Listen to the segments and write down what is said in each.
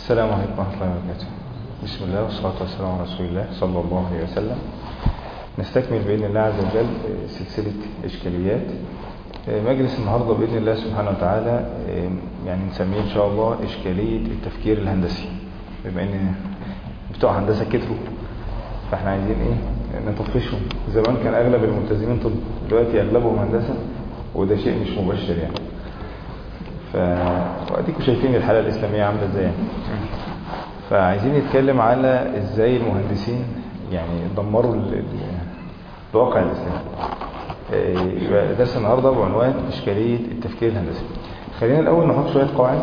السلام عليكم ورحمة الله وبركاته بسم الله والصلاة والسلام على رسول الله صلى الله عليه وسلم نستكمل بإذن الله عز وجل سلسلة إشكاليات مجلس النهاردة بإذن الله سبحانه وتعالى يعني نسميه إن شاء الله إشكالية التفكير الهندسي بما إن بتوع هندسة كتروا فإحنا عايزين إيه نطفشهم زمان كان أغلب الملتزمين طب دلوقتي أغلبهم هندسة وده شيء مش مبشر يعني ف واديكم شايفين الحالة الإسلامية عاملة ازاي يعني. فعايزين نتكلم على ازاي المهندسين يعني دمروا ال... الواقع الإسلامي يبقى درس النهاردة بعنوان إشكالية التفكير الهندسي خلينا الأول نحط شوية قواعد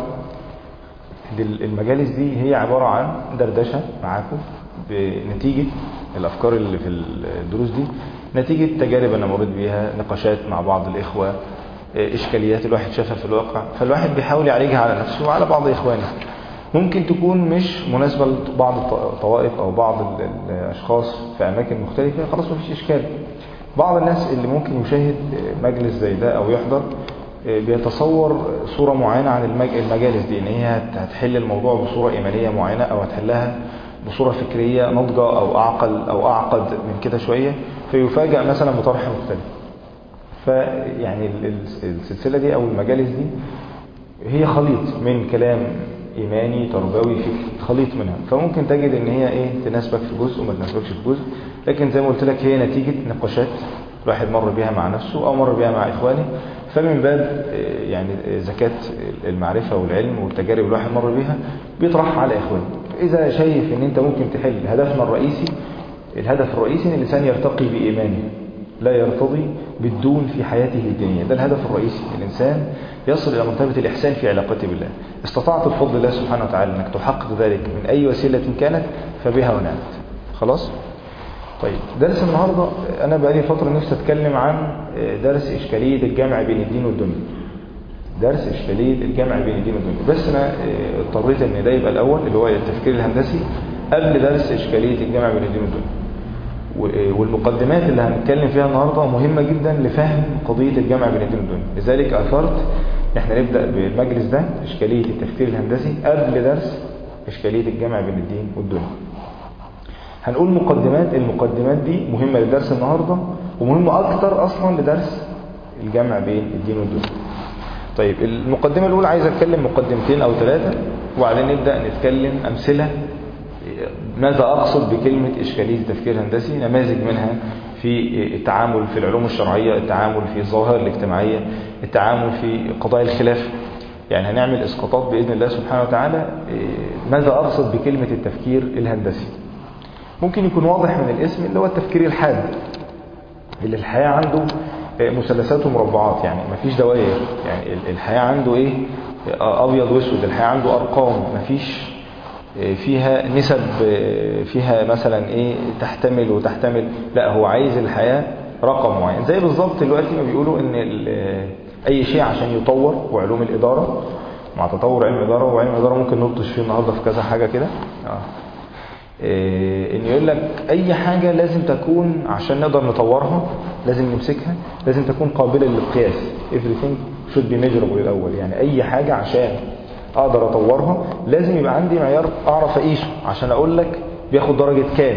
المجالس دي هي عبارة عن دردشة معاكم بنتيجة الأفكار اللي في الدروس دي نتيجة تجارب أنا مريت بيها نقاشات مع بعض الإخوة إشكاليات الواحد شافها في الواقع فالواحد بيحاول يعالجها على نفسه وعلى بعض إخوانه ممكن تكون مش مناسبة لبعض الطوائف أو بعض الأشخاص في أماكن مختلفة خلاص مفيش إشكال بعض الناس اللي ممكن يشاهد مجلس زي ده أو يحضر بيتصور صورة معينة عن المجالس دي إن هي هتحل الموضوع بصورة إيمانية معينة أو هتحلها بصورة فكرية نضجة أو أعقل أو أعقد من كده شوية فيفاجأ مثلا بطرح مختلف فيعني السلسلة دي أو المجالس دي هي خليط من كلام إيماني تربوي فكري خليط منها فممكن تجد ان هي ايه تناسبك في جزء وما تناسبكش في جزء لكن زي ما قلت لك هي نتيجة نقاشات الواحد مر بها مع نفسه او مر بها مع اخوانه فمن باب يعني زكاة المعرفة والعلم والتجارب اللي الواحد مر بيها بيطرحها على اخوانه اذا شايف ان انت ممكن تحل هدفنا الرئيسي الهدف الرئيسي ان الانسان يرتقي بايمانه لا يرتضي بالدون في حياته الدينية ده الهدف الرئيسي الإنسان يصل إلى مرتبة الإحسان في علاقته بالله استطعت بفضل الله سبحانه وتعالى أنك تحقق ذلك من أي وسيلة كانت فبها ونعمت خلاص طيب درس النهاردة أنا بقالي فترة نفسي أتكلم عن درس إشكالية الجمع بين الدين والدنيا درس إشكالية الجمع بين الدين والدنيا بس أنا اضطريت أن ده يبقى الأول اللي هو التفكير الهندسي قبل درس إشكالية الجمع بين الدين والدنيا والمقدمات اللي هنتكلم فيها النهاردة مهمة جدا لفهم قضية الجمع بين الدين والدنيا لذلك أثرت ان احنا نبدأ بالمجلس ده إشكالية التفكير الهندسي قبل درس إشكالية الجمع بين الدين والدنيا هنقول مقدمات المقدمات دي مهمة لدرس النهاردة ومهمة أكتر أصلا لدرس الجمع بين الدين والدنيا طيب المقدمة الأولى عايز أتكلم مقدمتين أو ثلاثة وبعدين نبدأ نتكلم أمثلة ماذا أقصد بكلمة إشكالية التفكير الهندسي نماذج منها في التعامل في العلوم الشرعية التعامل في الظواهر الاجتماعية التعامل في قضايا الخلاف يعني هنعمل إسقاطات بإذن الله سبحانه وتعالى ماذا أقصد بكلمة التفكير الهندسي ممكن يكون واضح من الاسم اللي هو التفكير الحاد اللي الحياة عنده مثلثات ومربعات يعني مفيش دوائر يعني الحياة عنده ايه ابيض واسود الحياة عنده ارقام مفيش فيها نسب فيها مثلا ايه تحتمل وتحتمل لا هو عايز الحياة رقم معين زي بالظبط دلوقتي ما بيقولوا ان اي شيء عشان يطور وعلوم الادارة مع تطور علم الادارة وعلم الادارة ممكن نلطش فيه النهاردة في كذا حاجة كده اه ان يقول لك اي حاجة لازم تكون عشان نقدر نطورها لازم نمسكها لازم تكون قابلة للقياس everything should be measurable الاول يعني اي حاجة عشان اقدر اطورها لازم يبقى عندي معيار اعرف اقيسه عشان اقول لك بياخد درجة كام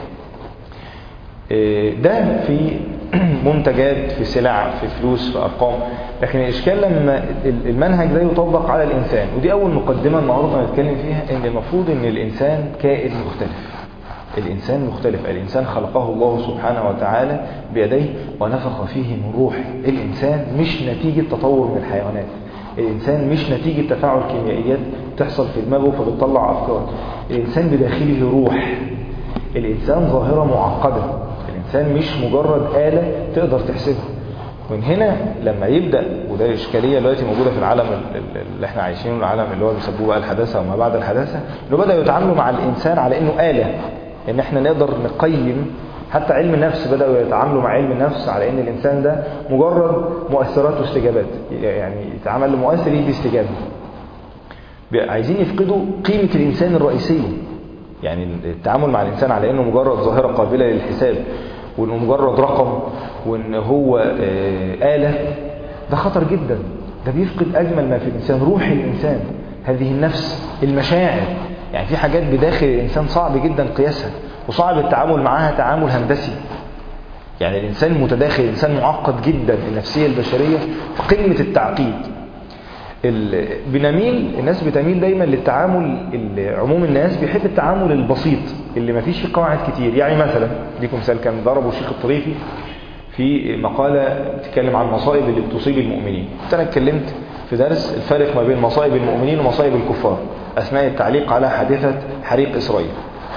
ده في منتجات في سلع في فلوس في ارقام لكن الاشكال لما المنهج ده يطبق على الانسان ودي اول مقدمة النهاردة هنتكلم فيها ان المفروض ان الانسان كائن مختلف الإنسان مختلف الإنسان خلقه الله سبحانه وتعالى بيديه ونفخ فيه من روح الإنسان مش نتيجة تطور من الحيوانات الإنسان مش نتيجة تفاعل كيميائيات تحصل في دماغه فبتطلع أفكار الإنسان بداخله روح الإنسان ظاهرة معقدة الإنسان مش مجرد آلة تقدر تحسبها من هنا لما يبدأ وده إشكالية دلوقتي موجودة في العالم اللي احنا عايشينه العالم اللي هو بيسموه بقى الحداثة وما بعد الحداثة انه بدأوا يتعاملوا مع الإنسان على إنه آلة إن احنا نقدر نقيم حتى علم النفس بدأوا يتعاملوا مع علم النفس على ان الانسان ده مجرد مؤثرات واستجابات يعني يتعامل لمؤثر يدي استجابة عايزين يفقدوا قيمة الانسان الرئيسية يعني التعامل مع الانسان على انه مجرد ظاهرة قابلة للحساب وانه مجرد رقم وان هو آلة ده خطر جدا ده بيفقد اجمل ما في الانسان روح الانسان هذه النفس المشاعر يعني في حاجات بداخل الإنسان صعب جدا قياسها وصعب التعامل معاها تعامل هندسي يعني الإنسان متداخل الإنسان معقد جدا النفسية البشرية في قمة التعقيد بنميل الناس بتميل دايما للتعامل عموم الناس بيحب التعامل البسيط اللي ما فيش فيه قواعد كتير يعني مثلا ديكم مثال كان ضربه الشيخ الطريفي في مقالة بتتكلم عن المصائب اللي بتصيب المؤمنين كنت أنا اتكلمت في درس الفرق ما بين مصائب المؤمنين ومصائب الكفار أثناء التعليق على حادثة حريق إسرائيل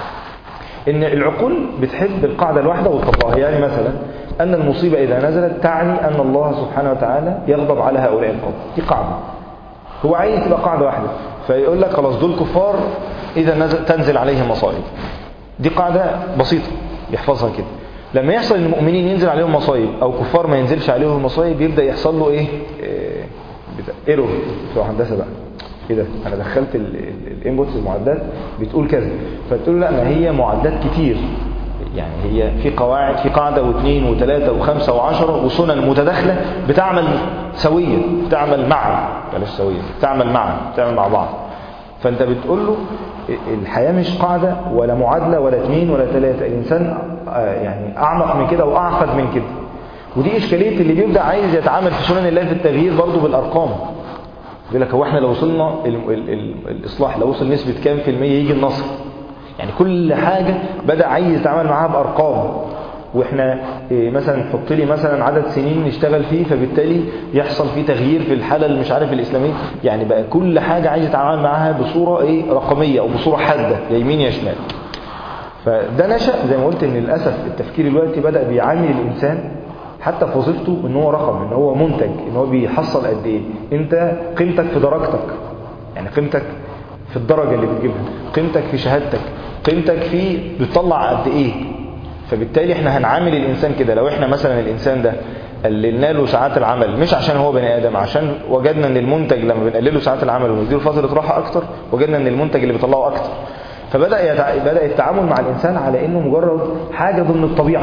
إن العقول بتحب القاعدة الواحدة وتطبقها يعني مثلا أن المصيبة إذا نزلت تعني أن الله سبحانه وتعالى يغضب على هؤلاء القوم دي قاعدة هو عايز تبقى قاعدة واحدة فيقول لك خلاص دول كفار إذا نزل تنزل عليهم مصائب دي قاعدة بسيطة يحفظها كده لما يحصل ان المؤمنين ينزل عليهم مصايب او كفار ما ينزلش عليهم مصايب يبدا يحصل له ايه, إيه ايرور بتوع هندسه بقى ايه ده انا دخلت الانبوتس المعدات بتقول كذا فتقول لا ما هي معدات كتير يعني هي في قواعد في قاعده واثنين وثلاثه وخمسه وعشره وسنن متداخله بتعمل سويا بتعمل معا بلاش سويا بتعمل معا بتعمل مع بعض فانت بتقول له الحياة مش قاعدة ولا معادلة ولا اثنين ولا ثلاثة الإنسان يعني أعمق من كده وأعقد من كده ودي إشكالية اللي بيبدأ عايز يتعامل في سنن الله في التغيير برضه بالأرقام يقول لك هو احنا لو وصلنا ال ال ال الإصلاح لو وصل نسبة كام في المية يجي النصر يعني كل حاجة بدأ عايز يتعامل معاها بأرقام واحنا إيه مثلا نحط لي مثلا عدد سنين نشتغل فيه فبالتالي يحصل فيه تغيير في الحالة اللي مش عارف الإسلامية يعني بقى كل حاجة عايز يتعامل معاها بصورة ايه رقمية أو بصورة حادة يا يمين يا شمال فده نشأ زي ما قلت ان للأسف التفكير دلوقتي بدأ بيعامل الإنسان حتى في وظيفته ان هو رقم ان هو منتج ان هو بيحصل قد ايه انت قيمتك في درجتك يعني قيمتك في الدرجة اللي بتجيبها قيمتك في شهادتك قيمتك في بتطلع قد ايه فبالتالي احنا هنعامل الانسان كده لو احنا مثلا الانسان ده قللنا له ساعات العمل مش عشان هو بني ادم عشان وجدنا ان المنتج لما بنقلله ساعات العمل ونديله فتره راحه اكتر وجدنا ان المنتج اللي بيطلعه اكتر فبدا يتع... بدا التعامل مع الانسان على انه مجرد حاجه ضمن الطبيعه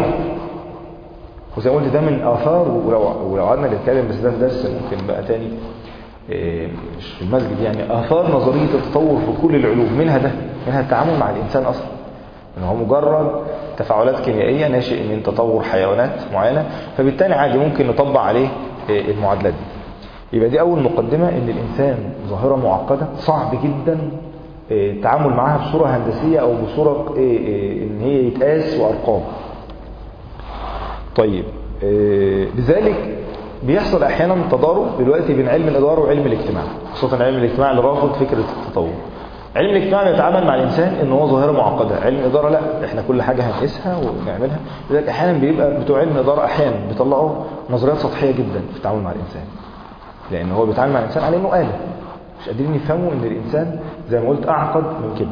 وزي ما قلت ده من اثار ولو ولو قعدنا نتكلم بس ده في درس ممكن بقى تاني إيه مش في المسجد يعني اثار نظريه التطور في كل العلوم منها ده منها التعامل مع الانسان اصلا ان هو مجرد تفاعلات كيميائية ناشئ من تطور حيوانات معينة فبالتالي عادي ممكن نطبق عليه المعادلات دي يبقى دي أول مقدمة إن الإنسان ظاهرة معقدة صعب جدا التعامل معاها بصورة هندسية أو بصورة إن هي يتقاس وأرقام طيب لذلك بيحصل أحيانا تضارب دلوقتي بين علم الإدارة وعلم الاجتماع خاصة علم الاجتماع اللي رافض فكرة التطور علم الاجتماع بيتعامل مع الانسان ان هو ظاهره معقده علم الاداره لا احنا كل حاجه هنقيسها ونعملها لذلك احيانا بيبقى بتوع علم الاداره احيانا بيطلعوا نظريات سطحيه جدا في التعامل مع الانسان لان هو بيتعامل مع الانسان على انه اله مش قادرين يفهموا ان الانسان زي ما قلت اعقد من كده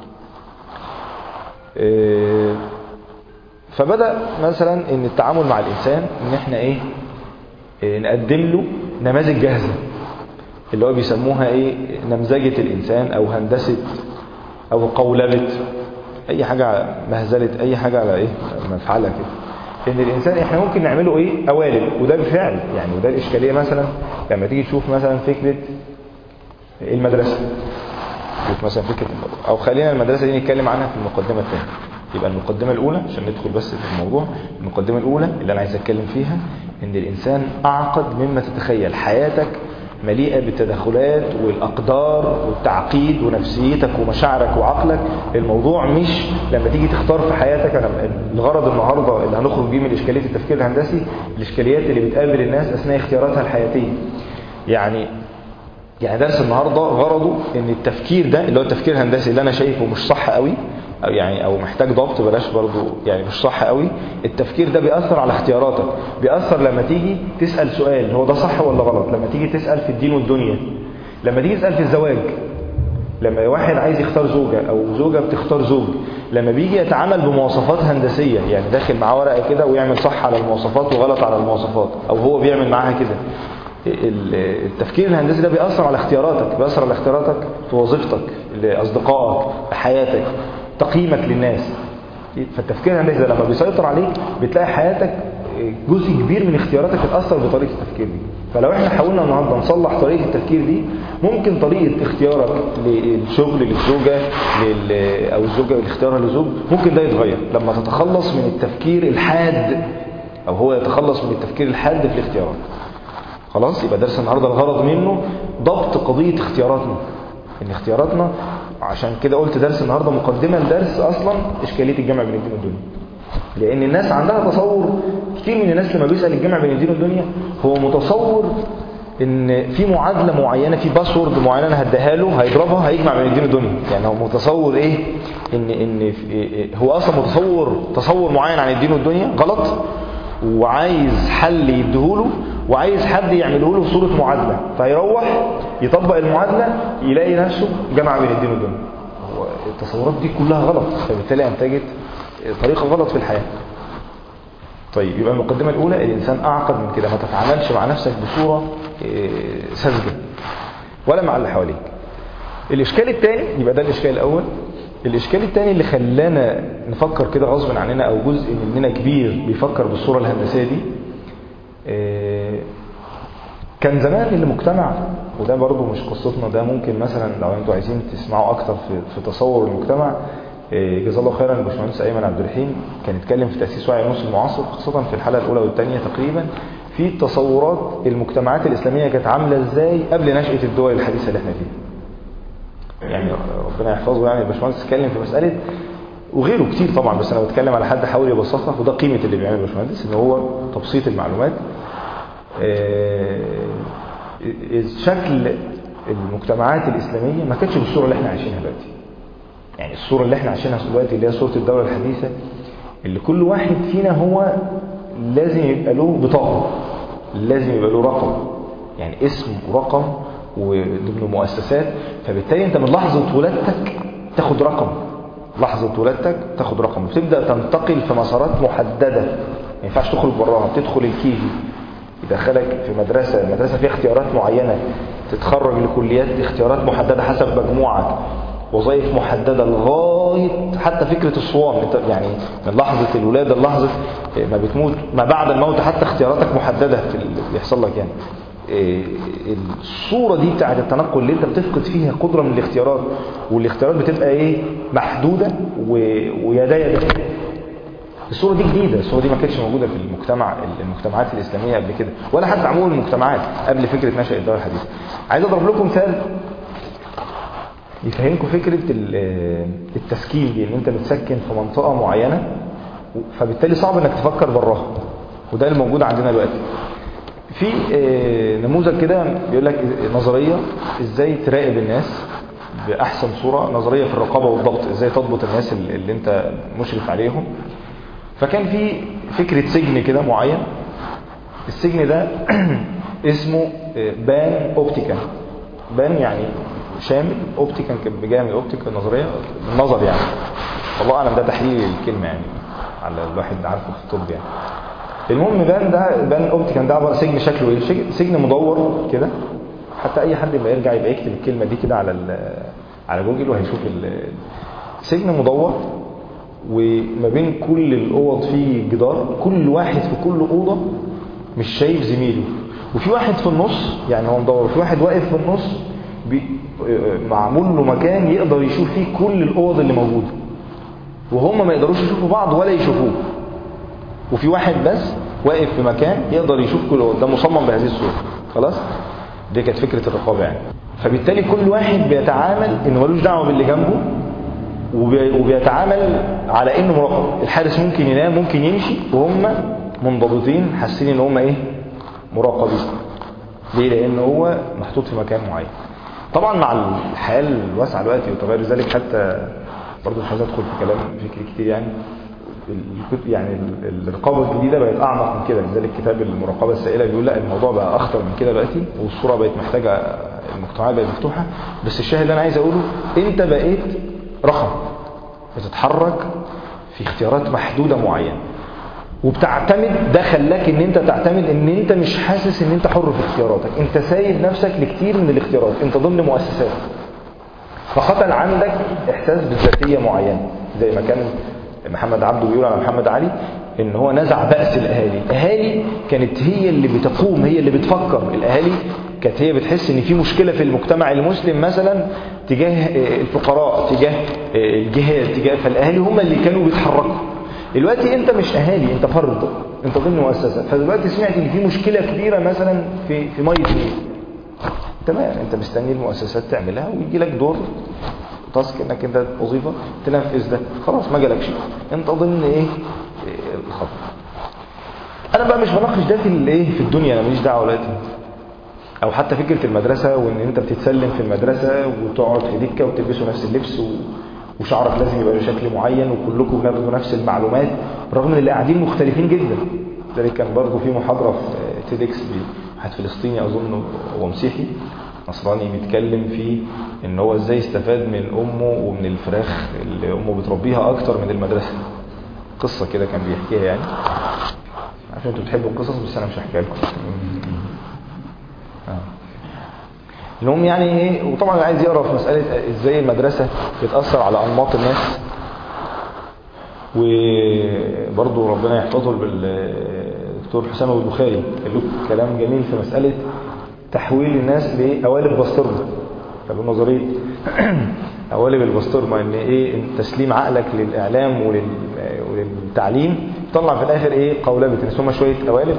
فبدا مثلا ان التعامل مع الانسان ان احنا ايه نقدم له نماذج جاهزه اللي هو بيسموها ايه نمذجة الانسان او هندسة او قولبة اي حاجة مهزلة اي حاجة على ايه مفعلة كده ان الانسان احنا ممكن نعمله ايه قوالب وده بالفعل يعني وده الاشكالية مثلا لما تيجي تشوف مثلا فكرة المدرسة شوف مثلا فكرة او خلينا المدرسة دي نتكلم عنها في المقدمة الثانية يبقى المقدمة الأولى عشان ندخل بس في الموضوع المقدمة الأولى اللي أنا عايز أتكلم فيها إن الإنسان أعقد مما تتخيل حياتك مليئة بالتدخلات والأقدار والتعقيد ونفسيتك ومشاعرك وعقلك الموضوع مش لما تيجي تختار في حياتك أنا الغرض النهاردة اللي هنخرج بيه من إشكالية التفكير الهندسي الإشكاليات اللي بتقابل الناس أثناء اختياراتها الحياتية يعني يعني درس النهاردة غرضه ان التفكير ده اللي هو التفكير الهندسي اللي انا شايفه مش صح قوي او يعني او محتاج ضبط بلاش برضو يعني مش صح قوي التفكير ده بيأثر على اختياراتك بيأثر لما تيجي تسأل سؤال هو ده صح ولا غلط لما تيجي تسأل في الدين والدنيا لما تيجي تسأل في الزواج لما واحد عايز يختار زوجة او زوجة بتختار زوج لما بيجي يتعامل بمواصفات هندسية يعني داخل معاه ورقة كده ويعمل صح على المواصفات وغلط على المواصفات او هو بيعمل معاها كده التفكير الهندسي ده بيأثر على اختياراتك بيأثر على اختياراتك في وظيفتك لأصدقائك في حياتك تقييمك للناس فالتفكير الهندسي لما بيسيطر عليك بتلاقي حياتك جزء كبير من اختياراتك اتأثر بطريقة التفكير دي فلو احنا حاولنا النهارده نصلح طريقه التفكير دي ممكن طريقه اختيارك للشغل للزوجه لل... او الزوجه اختيارها للزوج ممكن ده يتغير لما تتخلص من التفكير الحاد او هو يتخلص من التفكير الحاد في الاختيارات خلاص يبقى درس النهارده الغرض منه ضبط قضيه اختياراتنا ان اختياراتنا عشان كده قلت درس النهارده مقدمه لدرس اصلا اشكاليه الجمع بين الدين والدنيا لان الناس عندها تصور كتير من الناس لما بيسال الجمع بين الدين والدنيا هو متصور ان في معادله معينه في باسورد معينه انا هديها له هيضربها هيجمع بين الدين والدنيا يعني هو متصور ايه ان ان هو اصلا متصور تصور معين عن الدين والدنيا غلط وعايز حل يديهوله وعايز حد يعمله له صوره معادله فيروح يطبق المعادله يلاقي نفسه جمع بين الدين والدنيا هو التصورات دي كلها غلط فبالتالي انتجت طريقه غلط في الحياه طيب يبقى المقدمة الأولى الإنسان أعقد من كده ما تتعاملش مع نفسك بصورة ساذجة ولا مع اللي حواليك الإشكال الثاني يبقى ده الإشكال الأول الإشكال الثاني اللي خلانا نفكر كده غصب عننا أو جزء مننا كبير بيفكر بالصورة الهندسية دي كان زمان المجتمع وده برضو مش قصتنا ده ممكن مثلا لو انتوا عايزين تسمعوا أكتر في, في تصور المجتمع جزاه الله خيرا الباشمهندس ايمن عبد الرحيم كان اتكلم في تاسيس وعي النص المعاصر خاصه في الحلقه الاولى والثانيه تقريبا في تصورات المجتمعات الاسلاميه كانت عامله ازاي قبل نشاه الدول الحديثه اللي احنا فيها يعني ربنا يحفظه يعني الباشمهندس اتكلم في مساله وغيره كتير طبعا بس انا بتكلم على حد حاول يبسطها وده قيمه اللي بيعمله الباشمهندس ان هو تبسيط المعلومات شكل المجتمعات الاسلاميه ما كانتش بالصوره اللي احنا عايشينها دلوقتي يعني الصورة اللي احنا عايشينها دلوقتي اللي هي صورة الدولة الحديثة اللي كل واحد فينا هو لازم يبقى له بطاقة لازم يبقى له رقم يعني اسم ورقم وضمن مؤسسات فبالتالي انت من لحظة ولادتك تاخد رقم لحظة ولادتك تاخد رقم وتبدأ تنتقل في مسارات محددة ما ينفعش تخرج براها بتدخل الكيجي يدخلك في مدرسة المدرسة فيها اختيارات معينة تتخرج لكليات اختيارات محددة حسب مجموعك وظائف محددة لغاية حتى فكرة الصوان يعني من لحظة الولادة لحظة ما بتموت ما بعد الموت حتى اختياراتك محددة في اللي بيحصل لك يعني الصورة دي بتاعت التنقل اللي انت بتفقد فيها قدرة من الاختيارات والاختيارات بتبقى ايه محدودة ويدا يدا الصورة دي جديدة الصورة دي ما كانتش موجودة في المجتمع المجتمعات الإسلامية قبل كده ولا حتى عموما المجتمعات قبل فكرة نشأ الدولة الحديثة عايز أضرب لكم مثال يفهمكم فكرة التسكين دي ان انت متسكن في منطقة معينة فبالتالي صعب انك تفكر براها وده اللي موجود عندنا دلوقتي في نموذج كده بيقول لك نظرية ازاي تراقب الناس بأحسن صورة نظرية في الرقابة والضبط ازاي تضبط الناس اللي انت مشرف عليهم فكان في فكرة سجن كده معين السجن ده اسمه بان اوبتيكا بان يعني شامل اوبتيكا جايه من الاوبتيكا النظريه النظر يعني والله اعلم ده تحليل الكلمه يعني على الواحد عارفه في الطب يعني المهم بان ده بان اوبتيكا ده عباره سجن شكله ايه سجن مدور كده حتى اي حد ما يرجع يبقى يكتب الكلمه دي كده على على جوجل وهيشوف سجن مدور وما بين كل الاوض فيه جدار كل واحد في كل اوضه مش شايف زميله وفي واحد في النص يعني هو مدور في واحد واقف في النص معمول له مكان يقدر يشوف فيه كل الاوض اللي موجوده وهم ما يقدروش يشوفوا بعض ولا يشوفوه وفي واحد بس واقف في مكان يقدر يشوف كل الاوض ده مصمم بهذه الصوره خلاص دي كانت فكره الرقابه يعني فبالتالي كل واحد بيتعامل انه ملوش دعوه باللي جنبه وبيتعامل على انه مراقب الحارس ممكن ينام ممكن يمشي وهم منضبطين حاسين ان هم ايه مراقبين ليه لان هو محطوط في مكان معين طبعا مع الحياه الواسعه دلوقتي وتغير ذلك حتى برضه مش عايز ادخل في كلام فكري كتير يعني يعني الرقابه الجديده بقت اعمق من كده لذلك كتاب المراقبه السائله بيقول لا الموضوع بقى اخطر من كده دلوقتي والصوره بقت محتاجه المجتمعات بقت مفتوحه بس الشاهد اللي انا عايز اقوله انت بقيت رقم بتتحرك في اختيارات محدوده معينه وبتعتمد ده خلاك ان انت تعتمد ان انت مش حاسس ان انت حر في اختياراتك انت سايب نفسك لكتير من الاختيارات انت ضمن مؤسسات فقتل عندك احساس بالذاتيه معينه زي ما كان محمد عبده بيقول على محمد علي ان هو نزع بأس الاهالي الاهالي كانت هي اللي بتقوم هي اللي بتفكر الاهالي كانت هي بتحس ان في مشكلة في المجتمع المسلم مثلا تجاه الفقراء تجاه الجهاد تجاه فالاهالي هم اللي كانوا بيتحركوا دلوقتي انت مش اهالي انت فرد انت ضمن مؤسسة فدلوقتي سمعت ان في مشكلة كبيرة مثلا في في مية نيل تمام انت مستني المؤسسات تعملها ويجي لك دور تاسك انك انت وظيفه تنفذ ده خلاص ما جالكش انت ضمن ايه الخط انا بقى مش بناقش ده في الايه في الدنيا انا ماليش دعوه دلوقتي او حتى فكره المدرسه وان انت بتتسلم في المدرسه وتقعد في دكه وتلبسوا نفس اللبس و... وشعرك لازم يبقى بشكل معين وكلكم بناخدوا نفس المعلومات رغم ان اللي قاعدين مختلفين جدا ذلك كان برضه في محاضره في تيدكس واحد فلسطيني اظن هو مسيحي نصراني بيتكلم في ان هو ازاي استفاد من امه ومن الفراخ اللي امه بتربيها اكتر من المدرسه قصه كده كان بيحكيها يعني عشان انتوا بتحبوا القصص بس انا مش هحكيها لكم آه. المهم يعني ايه وطبعا عايز يقرا في مساله ازاي المدرسه بتاثر على انماط الناس وبرضه ربنا يحفظه بالدكتور حسام ابو البخاري قال له كلام جميل في مساله تحويل الناس لقوالب بسطرمه قالوا نظريه قوالب البسطرمه ان ايه تسليم عقلك للاعلام ولل... وللتعليم طلع في الاخر ايه قولبه ان هم شويه قوالب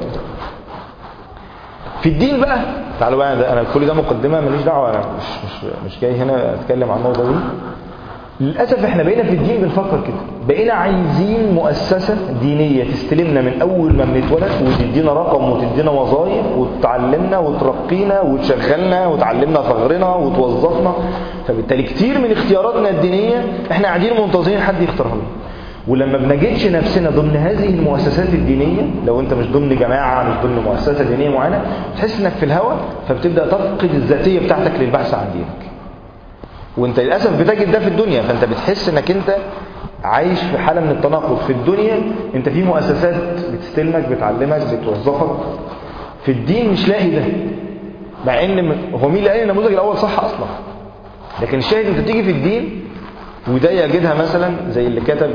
في الدين بقى تعالوا بقى ده انا كل ده مقدمه ماليش دعوه انا مش مش مش جاي هنا اتكلم عن النقطه دي للاسف احنا بقينا في الدين بنفكر كده بقينا عايزين مؤسسه دينيه تستلمنا من اول ما بنتولد وتدينا رقم وتدينا وظائف وتعلمنا وترقينا وتشغلنا وتعلمنا ثغرنا وتوظفنا فبالتالي كتير من اختياراتنا الدينيه احنا قاعدين منتظرين حد يختارها لنا ولما بنجدش نفسنا ضمن هذه المؤسسات الدينية لو انت مش ضمن جماعة مش ضمن مؤسسة دينية معينة تحس انك في الهوى فبتبدأ تفقد الذاتية بتاعتك للبحث عن دينك وانت للأسف بتجد ده في الدنيا فانت بتحس انك انت عايش في حالة من التناقض في الدنيا انت في مؤسسات بتستلمك بتعلمك بتوظفك في الدين مش لاقي ده مع ان هو مين اللي قال النموذج الاول صح اصلا لكن الشاهد انت تيجي في الدين وده يجدها مثلا زي اللي كتب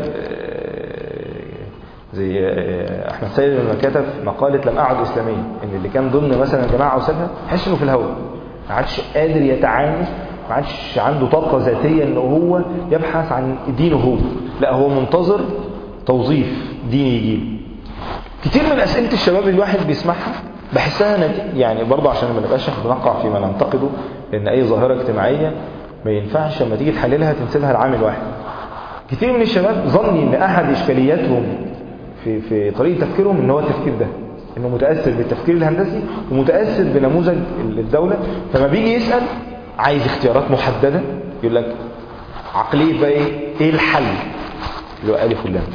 زي احمد سيد لما كتب مقالة لم اعد اسلاميا ان اللي كان ضمن مثلا جماعة وسابها تحس انه في الهواء ما عادش قادر يتعامل ما عادش عنده طاقة ذاتية ان هو يبحث عن دينه هو لا هو منتظر توظيف ديني يجيله كتير من اسئلة الشباب اللي الواحد بيسمعها بحسها يعني برضه عشان ما نبقاش بنقع فيما ننتقده لان اي ظاهرة اجتماعية ما ينفعش لما تيجي تحللها تنسبها لعامل واحد كتير من الشباب ظني ان احد اشكالياتهم في في طريقه تفكيرهم ان هو التفكير ده انه متاثر بالتفكير الهندسي ومتاثر بنموذج الدوله فما بيجي يسال عايز اختيارات محدده يقول لك عقليه بقى ايه ايه الحل اللي هو الف ولام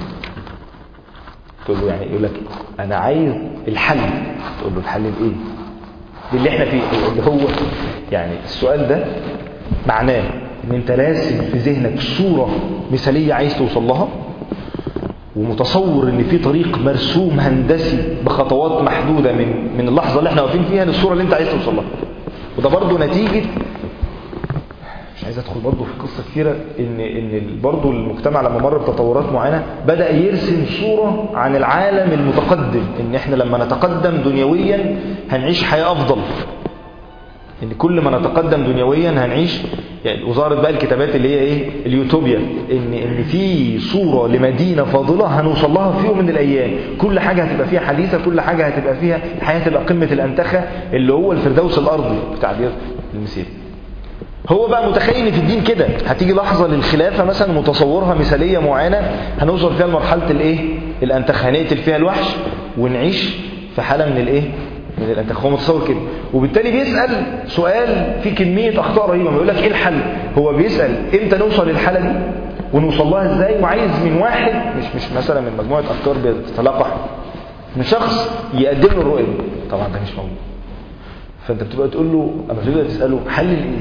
تقول له يعني يقول لك انا عايز الحل تقول له الحل الايه دي اللي احنا فيه اللي هو يعني السؤال ده معناه ان انت راسم في ذهنك صورة مثالية عايز توصل لها ومتصور ان في طريق مرسوم هندسي بخطوات محدودة من من اللحظة اللي احنا واقفين فيها للصورة اللي انت عايز توصل لها وده برضه نتيجة مش عايز ادخل برضه في قصة كتيرة ان ان برضه المجتمع لما مر بتطورات معينة بدأ يرسم صورة عن العالم المتقدم ان احنا لما نتقدم دنيويا هنعيش حياة افضل ان كل ما نتقدم دنيويا هنعيش يعني وظهرت بقى الكتابات اللي هي ايه اليوتوبيا ان ان في صوره لمدينه فاضله هنوصل لها في يوم من الايام كل حاجه هتبقى فيها حديثه كل حاجه هتبقى فيها الحياه هتبقى قمه الانتخه اللي هو الفردوس الارضي بتعبير المسيح هو بقى متخيل في الدين كده هتيجي لحظه للخلافه مثلا متصورها مثاليه معينه هنوصل فيها لمرحله الايه الانتخه هنقتل فيها الوحش ونعيش في حاله من الايه من الانتخاب هو متصور كده وبالتالي بيسأل سؤال فيه كمية أخطاء رهيبة بيقول لك إيه الحل هو بيسأل إمتى نوصل للحالة دي ونوصل لها إزاي وعايز من واحد مش مش مثلا من مجموعة أفكار بتتلقح من شخص يقدم له الرؤية دي طبعا ده مش موجود فأنت بتبقى تقول له أما تبدأ تسأله حل الإيه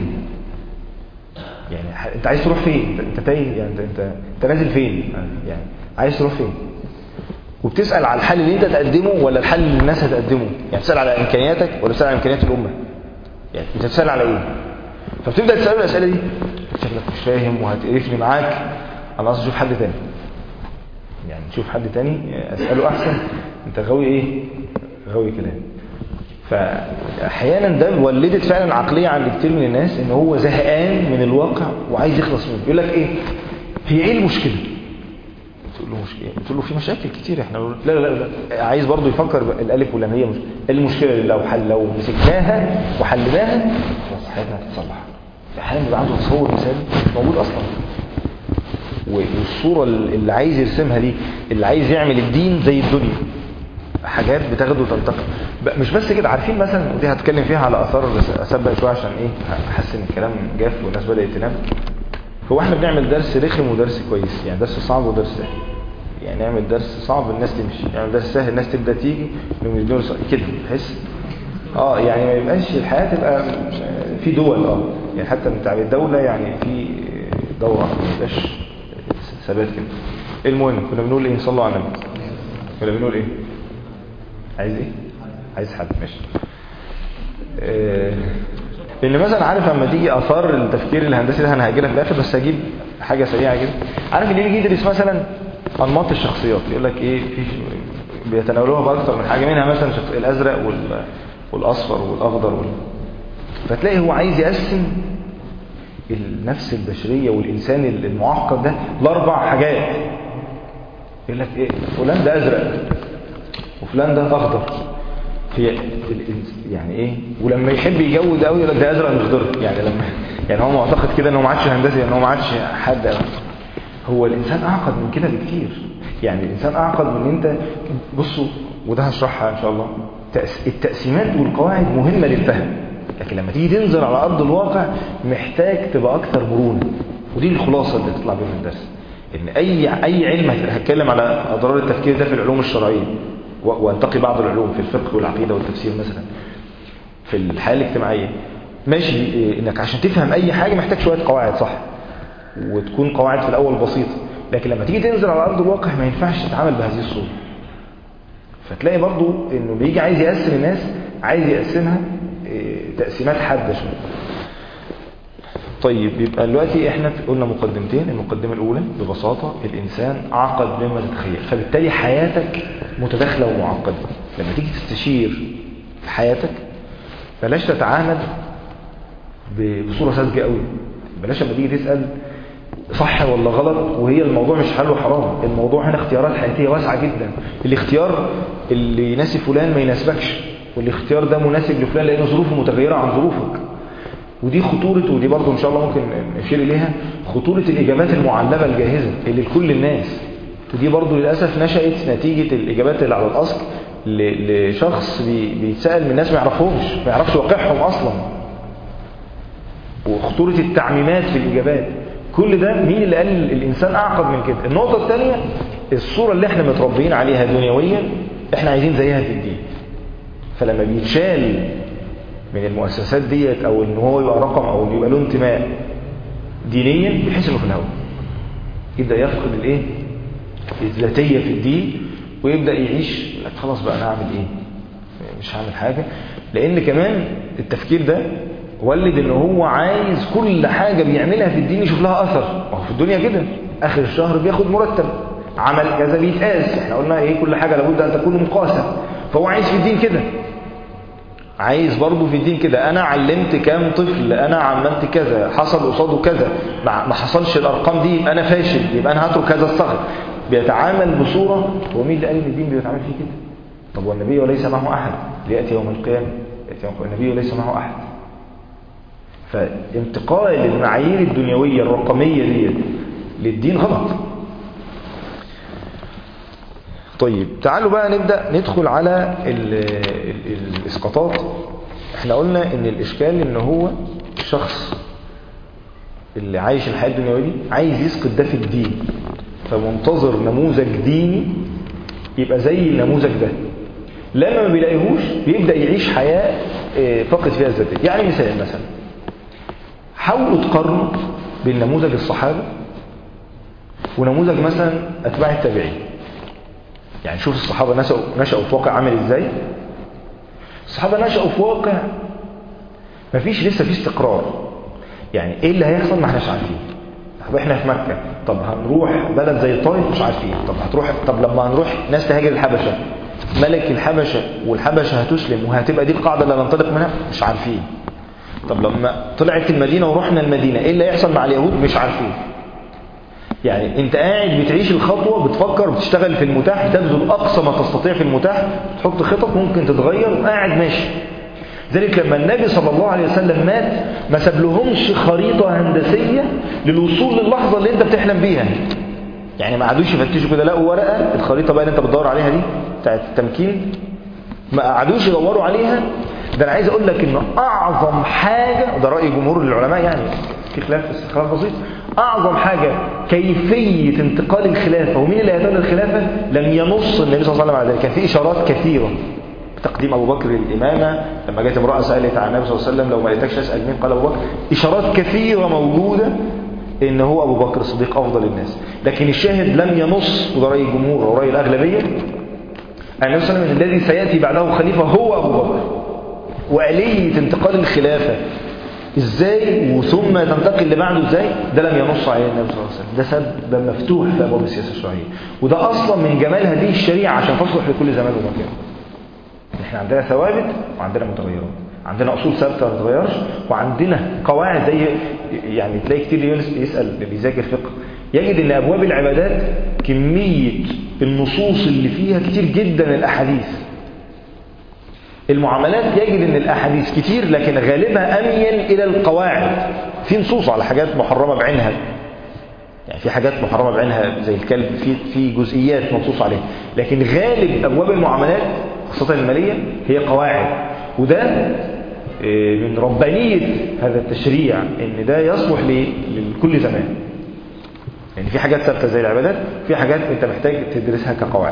يعني أنت عايز تروح فين أنت تايه يعني أنت أنت, انت نازل فين يعني عايز تروح فين وبتسأل على الحل اللي انت تقدمه ولا الحل اللي الناس هتقدمه يعني بتسأل على امكانياتك ولا بتسأل على امكانيات الامة يعني انت بتسأل على ايه فبتبدأ تسأله الاسئلة دي شكلك مش فاهم وهتقرفني معاك انا عايز اشوف حل تاني يعني نشوف حد تاني اساله احسن انت غاوي ايه غاوي كلام فاحيانا ده ولدت فعلا عقليه عند كتير من الناس ان هو زهقان من الواقع وعايز يخلص منه يقول لك ايه هي ايه المشكله تقول له مشكله تقول له في مشاكل كتير احنا لا لا لا, لا. عايز برضه يفكر الالف واللام هي مش المشكله لو حل لو مسكناها وحلناها خلاص حياتنا هتتصلح احيانا بيبقى عنده تصور مثالي مش موجود اصلا والصوره اللي عايز يرسمها دي اللي عايز يعمل الدين زي الدنيا حاجات بتاخده وتنتقل مش بس كده عارفين مثلا ودي هتكلم فيها على اثار اسبق شويه عشان ايه احس ان الكلام جاف والناس بدات تنام هو احنا بنعمل درس رخم ودرس كويس يعني درس صعب ودرس سهل يعني نعمل درس صعب الناس تمشي نعمل درس سهل الناس تبدا تيجي كده تحس اه يعني ما يبقاش الحياه تبقى في دول اه يعني حتى من تعبير الدوله يعني في دوره ما يبقاش ثبات كده المهم كنا بنقول ايه صلوا على النبي كنا بنقول ايه عايز ايه عايز حد ماشي آه لان مثلا عارف لما تيجي اثار التفكير الهندسي ده انا هاجي لك في الاخر بس هجيب حاجه سريعه كده عارف اللي يجي يدرس مثلا انماط الشخصيات يقول لك ايه في بيتناولوها باكثر من حاجه منها مثلا الازرق وال والاصفر والاخضر وال... فتلاقي هو عايز يقسم النفس البشريه والانسان المعقد ده لاربع حاجات يقول لك ايه فلان ده ازرق وفلان ده اخضر في يعني ايه ولما يحب يجود قوي يقول لك ده ازرق مش ضر يعني لما يعني هو معتقد كده ان هو ما عادش هندسي ان هو ما عادش حد أوي. هو الانسان اعقد من كده بكتير يعني الانسان اعقد من انت بصوا وده هشرحها ان شاء الله التقسيمات والقواعد مهمه للفهم لكن لما تيجي تنزل على ارض الواقع محتاج تبقى اكثر مرونه ودي الخلاصه اللي تطلع بيها من الدرس ان اي اي علم هتكلم على اضرار التفكير ده في العلوم الشرعيه وانتقي بعض العلوم في الفقه والعقيدة والتفسير مثلا في الحياة الاجتماعية ماشي انك عشان تفهم اي حاجة محتاج شوية قواعد صح وتكون قواعد في الاول بسيطة لكن لما تيجي تنزل على ارض الواقع ما ينفعش تتعامل بهذه الصورة فتلاقي برضو انه بيجي عايز يقسم الناس عايز يقسمها تقسيمات حادة شوية طيب يبقى دلوقتي احنا قلنا مقدمتين المقدمة الاولى ببساطة الانسان اعقد مما تتخيل فبالتالي حياتك متداخلة ومعقدة لما تيجي تستشير في حياتك بلاش تتعامل بصورة ساذجة قوي بلاش لما تيجي تسأل صح ولا غلط وهي الموضوع مش حل وحرام الموضوع هنا اختيارات حياتية واسعة جدا الاختيار اللي يناسب فلان ما يناسبكش والاختيار ده مناسب لفلان لأن ظروفه متغيرة عن ظروفك ودي خطورة ودي برضو إن شاء الله ممكن نشير إليها خطورة الإجابات المعلبة الجاهزة اللي لكل الناس ودي برضو للأسف نشأت نتيجة الإجابات اللي على الأصل لشخص بيتسأل من ناس ما يعرفهمش ما يعرفش واقعهم أصلا وخطورة التعميمات في الإجابات كل ده مين اللي قال الإنسان أعقد من كده النقطة الثانية الصورة اللي احنا متربيين عليها دنيويا احنا عايزين زيها في الدين فلما بيتشال من المؤسسات ديت او ان هو يبقى رقم او يبقى له انتماء دينيا بيحس انه في الهواء يبدا يفقد الايه الذاتيه في الدين ويبدا يعيش لك خلاص بقى انا هعمل ايه مش هعمل حاجه لان كمان التفكير ده ولد ان هو عايز كل حاجه بيعملها في الدين يشوف لها اثر ما هو في الدنيا كده اخر الشهر بياخد مرتب عمل كذا بيتقاس احنا قلنا ايه كل حاجه لابد ان تكون مقاسه فهو عايز في الدين كده عايز برضه في الدين كده انا علمت كام طفل انا عملت كذا حصل قصاده كذا ما حصلش الارقام دي يبقى انا فاشل يبقى انا هترك هذا الصغر بيتعامل بصوره هو مين اللي قال ان الدين بيتعامل فيه كده طب والنبي وليس معه احد لياتي يوم القيامه ياتي يوم القيامه النبي وليس معه احد فانتقال المعايير الدنيويه الرقميه دي للدين غلط طيب تعالوا بقى نبدأ ندخل على ال ال الإسقاطات احنا قلنا ان الإشكال ان هو الشخص اللي عايش الحياة الدنيوية دي عايز يسقط ده في الدين فمنتظر نموذج ديني يبقى زي النموذج ده لما ما بيلاقيهوش بيبدأ يعيش حياة فقد فيها الذاتية يعني مثال مثلا حاولوا تقارنوا بين نموذج الصحابة ونموذج مثلا أتباع التابعين يعني شوف الصحابة نشأوا, نشأوا في واقع عامل ازاي الصحابة نشأوا في واقع مفيش لسه فيه استقرار يعني ايه اللي هيحصل ما احناش عارفين طب احنا في مكة طب هنروح بلد زي طائف مش عارفين طب هتروح طب لما هنروح ناس تهاجر الحبشة ملك الحبشة والحبشة هتسلم وهتبقى دي القاعدة اللي هننطلق منها مش عارفين طب لما طلعت المدينة ورحنا المدينة ايه اللي هيحصل مع اليهود مش عارفين يعني انت قاعد بتعيش الخطوة بتفكر بتشتغل في المتاح بتبذل اقصى ما تستطيع في المتاح تحط خطط ممكن تتغير وقاعد ماشي ذلك لما النبي صلى الله عليه وسلم مات ما سابلهمش خريطة هندسية للوصول للحظة اللي انت بتحلم بيها يعني ما قعدوش يفتشوا كده لقوا ورقة الخريطة بقى اللي انت بتدور عليها دي بتاعت التمكين ما قعدوش يدوروا عليها ده انا عايز اقول لك ان اعظم حاجة ده رأي جمهور العلماء يعني في خلاف بس خلاف بسيط اعظم حاجة كيفية انتقال الخلافة ومين اللي هيتولى الخلافة لم ينص النبي صلى الله عليه وسلم على ذلك كان في اشارات كثيرة تقديم أبو بكر الإمامة لما جاءت امرأة سألت عن النبي صلى الله عليه وسلم لو ما لقيتكش أسأل مين قال أبو بكر إشارات كثيرة موجودة إن هو أبو بكر الصديق أفضل الناس لكن الشاهد لم ينص وده رأي الجمهور ورأي الأغلبية النبي صلى الله عليه وسلم الذي سيأتي بعده خليفة هو أبو بكر وآلية انتقال الخلافة ازاي وثم تنتقل اللي بعده ازاي ده لم ينص عليه النبي صلى الله عليه وسلم ده سبب ده مفتوح في ابواب السياسه الشرعيه وده اصلا من جمال هذه الشريعه عشان تصلح لكل زمان ومكان احنا عندنا ثوابت وعندنا متغيرات عندنا اصول ثابته ما بتتغيرش وعندنا قواعد زي يعني تلاقي كتير يسال اللي بيذاكر فقه يجد ان ابواب العبادات كميه النصوص اللي فيها كتير جدا الاحاديث المعاملات يجد ان الاحاديث كتير لكن غالبها اميل الى القواعد في نصوص على حاجات محرمه بعينها يعني في حاجات محرمه بعينها زي الكلب في في جزئيات منصوص عليها لكن غالب ابواب المعاملات خاصه الماليه هي قواعد وده من ربانيه هذا التشريع ان ده يصلح لكل زمان يعني في حاجات ثابته زي العبادات في حاجات انت محتاج تدرسها كقواعد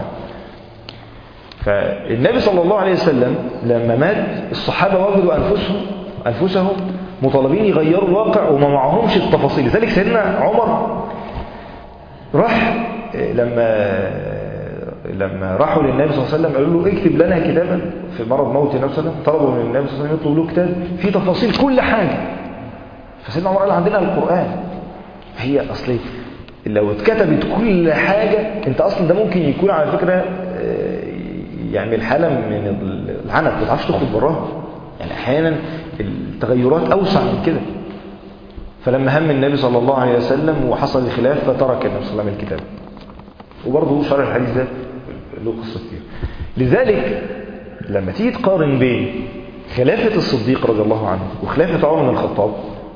فالنبي صلى الله عليه وسلم لما مات الصحابة وجدوا أنفسهم أنفسهم مطالبين يغيروا الواقع وما معهمش التفاصيل لذلك سيدنا عمر راح لما لما راحوا للنبي صلى الله عليه وسلم قالوا له اكتب لنا كتابا في مرض موت النبي صلى الله عليه وسلم طلبوا من النبي صلى الله عليه وسلم يطلب له كتاب فيه تفاصيل كل حاجة فسيدنا عمر قال عندنا القرآن هي أصلي لو اتكتبت كل حاجة انت أصلا ده ممكن يكون على فكرة يعمل حالة من العنف ما تعرفش تخرج براها يعني احيانا التغيرات اوسع من كده فلما هم النبي صلى الله عليه وسلم وحصل الخلاف فترك النبي صلى الله عليه وسلم الكتاب وبرضه شرح الحديث ده له قصه كتير لذلك لما تيجي تقارن بين خلافة الصديق رضي الله عنه وخلافة عمر بن الخطاب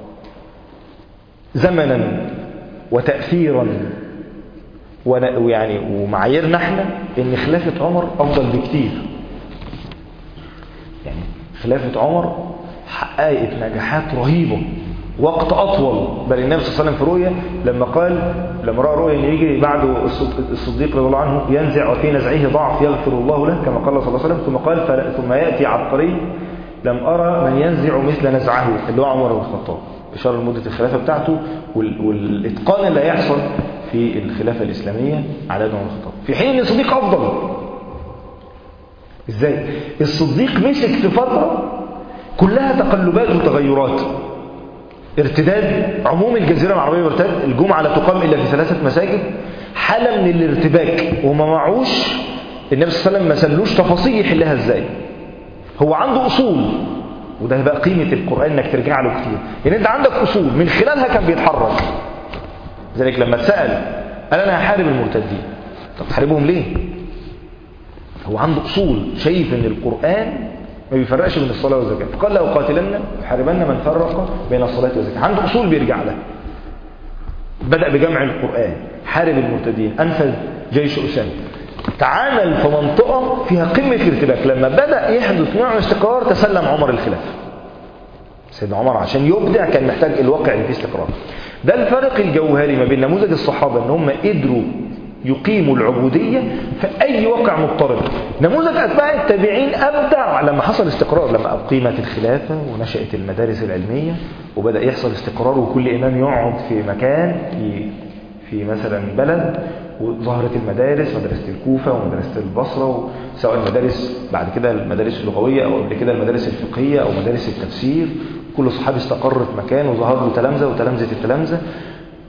زمنا وتأثيرا ويعني ومعاييرنا احنا ان خلافة عمر افضل بكتير يعني خلافة عمر حققت نجاحات رهيبة وقت اطول بل النبي صلى الله عليه وسلم في رؤيا لما قال لما راى رؤيا ان يجي بعده الصديق رضي الله عنه ينزع وفي نزعه ضعف يغفر الله له كما قال صلى الله عليه وسلم ثم قال ثم ياتي عبقري لم ارى من ينزع مثل نزعه اللي هو عمر بن الخطاب اشاره لمده الخلافه بتاعته والاتقان اللي هيحصل في الخلافة الإسلامية على يد عمر الخطاب في حين أن الصديق أفضل إزاي؟ الصديق مسك في فترة كلها تقلبات وتغيرات ارتداد عموم الجزيرة العربية مرتد الجمعة لا تقام إلا في ثلاثة مساجد حالة من الارتباك وما معوش النبي صلى الله عليه وسلم ما سلوش تفاصيل يحلها ازاي هو عنده أصول وده بقى قيمة القرآن انك ترجع له كتير يعني انت عندك أصول من خلالها كان بيتحرك ذلك لما اتسأل قال أنا هحارب المرتدين طب تحاربهم ليه هو عنده أصول شايف ان القرآن ما بيفرقش بين الصلاة والزكاة فقال لو قاتلن يحاربن من فرق بين الصلاة والزكاة عنده أصول بيرجع لها بدأ بجمع القرآن حارب المرتدين أنفذ جيش أسامة تعامل في منطقة فيها قمة الارتباك لما بدأ يحدث نوع من الاستقرار تسلم عمر الخلافة سيدنا عمر عشان يبدع كان محتاج الواقع اللي فيه استقرار ده الفرق الجوهري ما بين نموذج الصحابة ان هم قدروا يقيموا العبودية في أي واقع مضطرب نموذج أتباع التابعين أبدع لما حصل استقرار لما أقيمت الخلافة ونشأت المدارس العلمية وبدأ يحصل استقرار وكل إمام يقعد في مكان في في مثلا بلد وظهرت المدارس مدرسة الكوفة ومدرسة البصرة سواء المدارس بعد كده المدارس اللغوية أو قبل كده المدارس الفقهية أو مدارس التفسير كل صحابي استقر في مكان وظهر له تلامذة وتلامذة التلامذة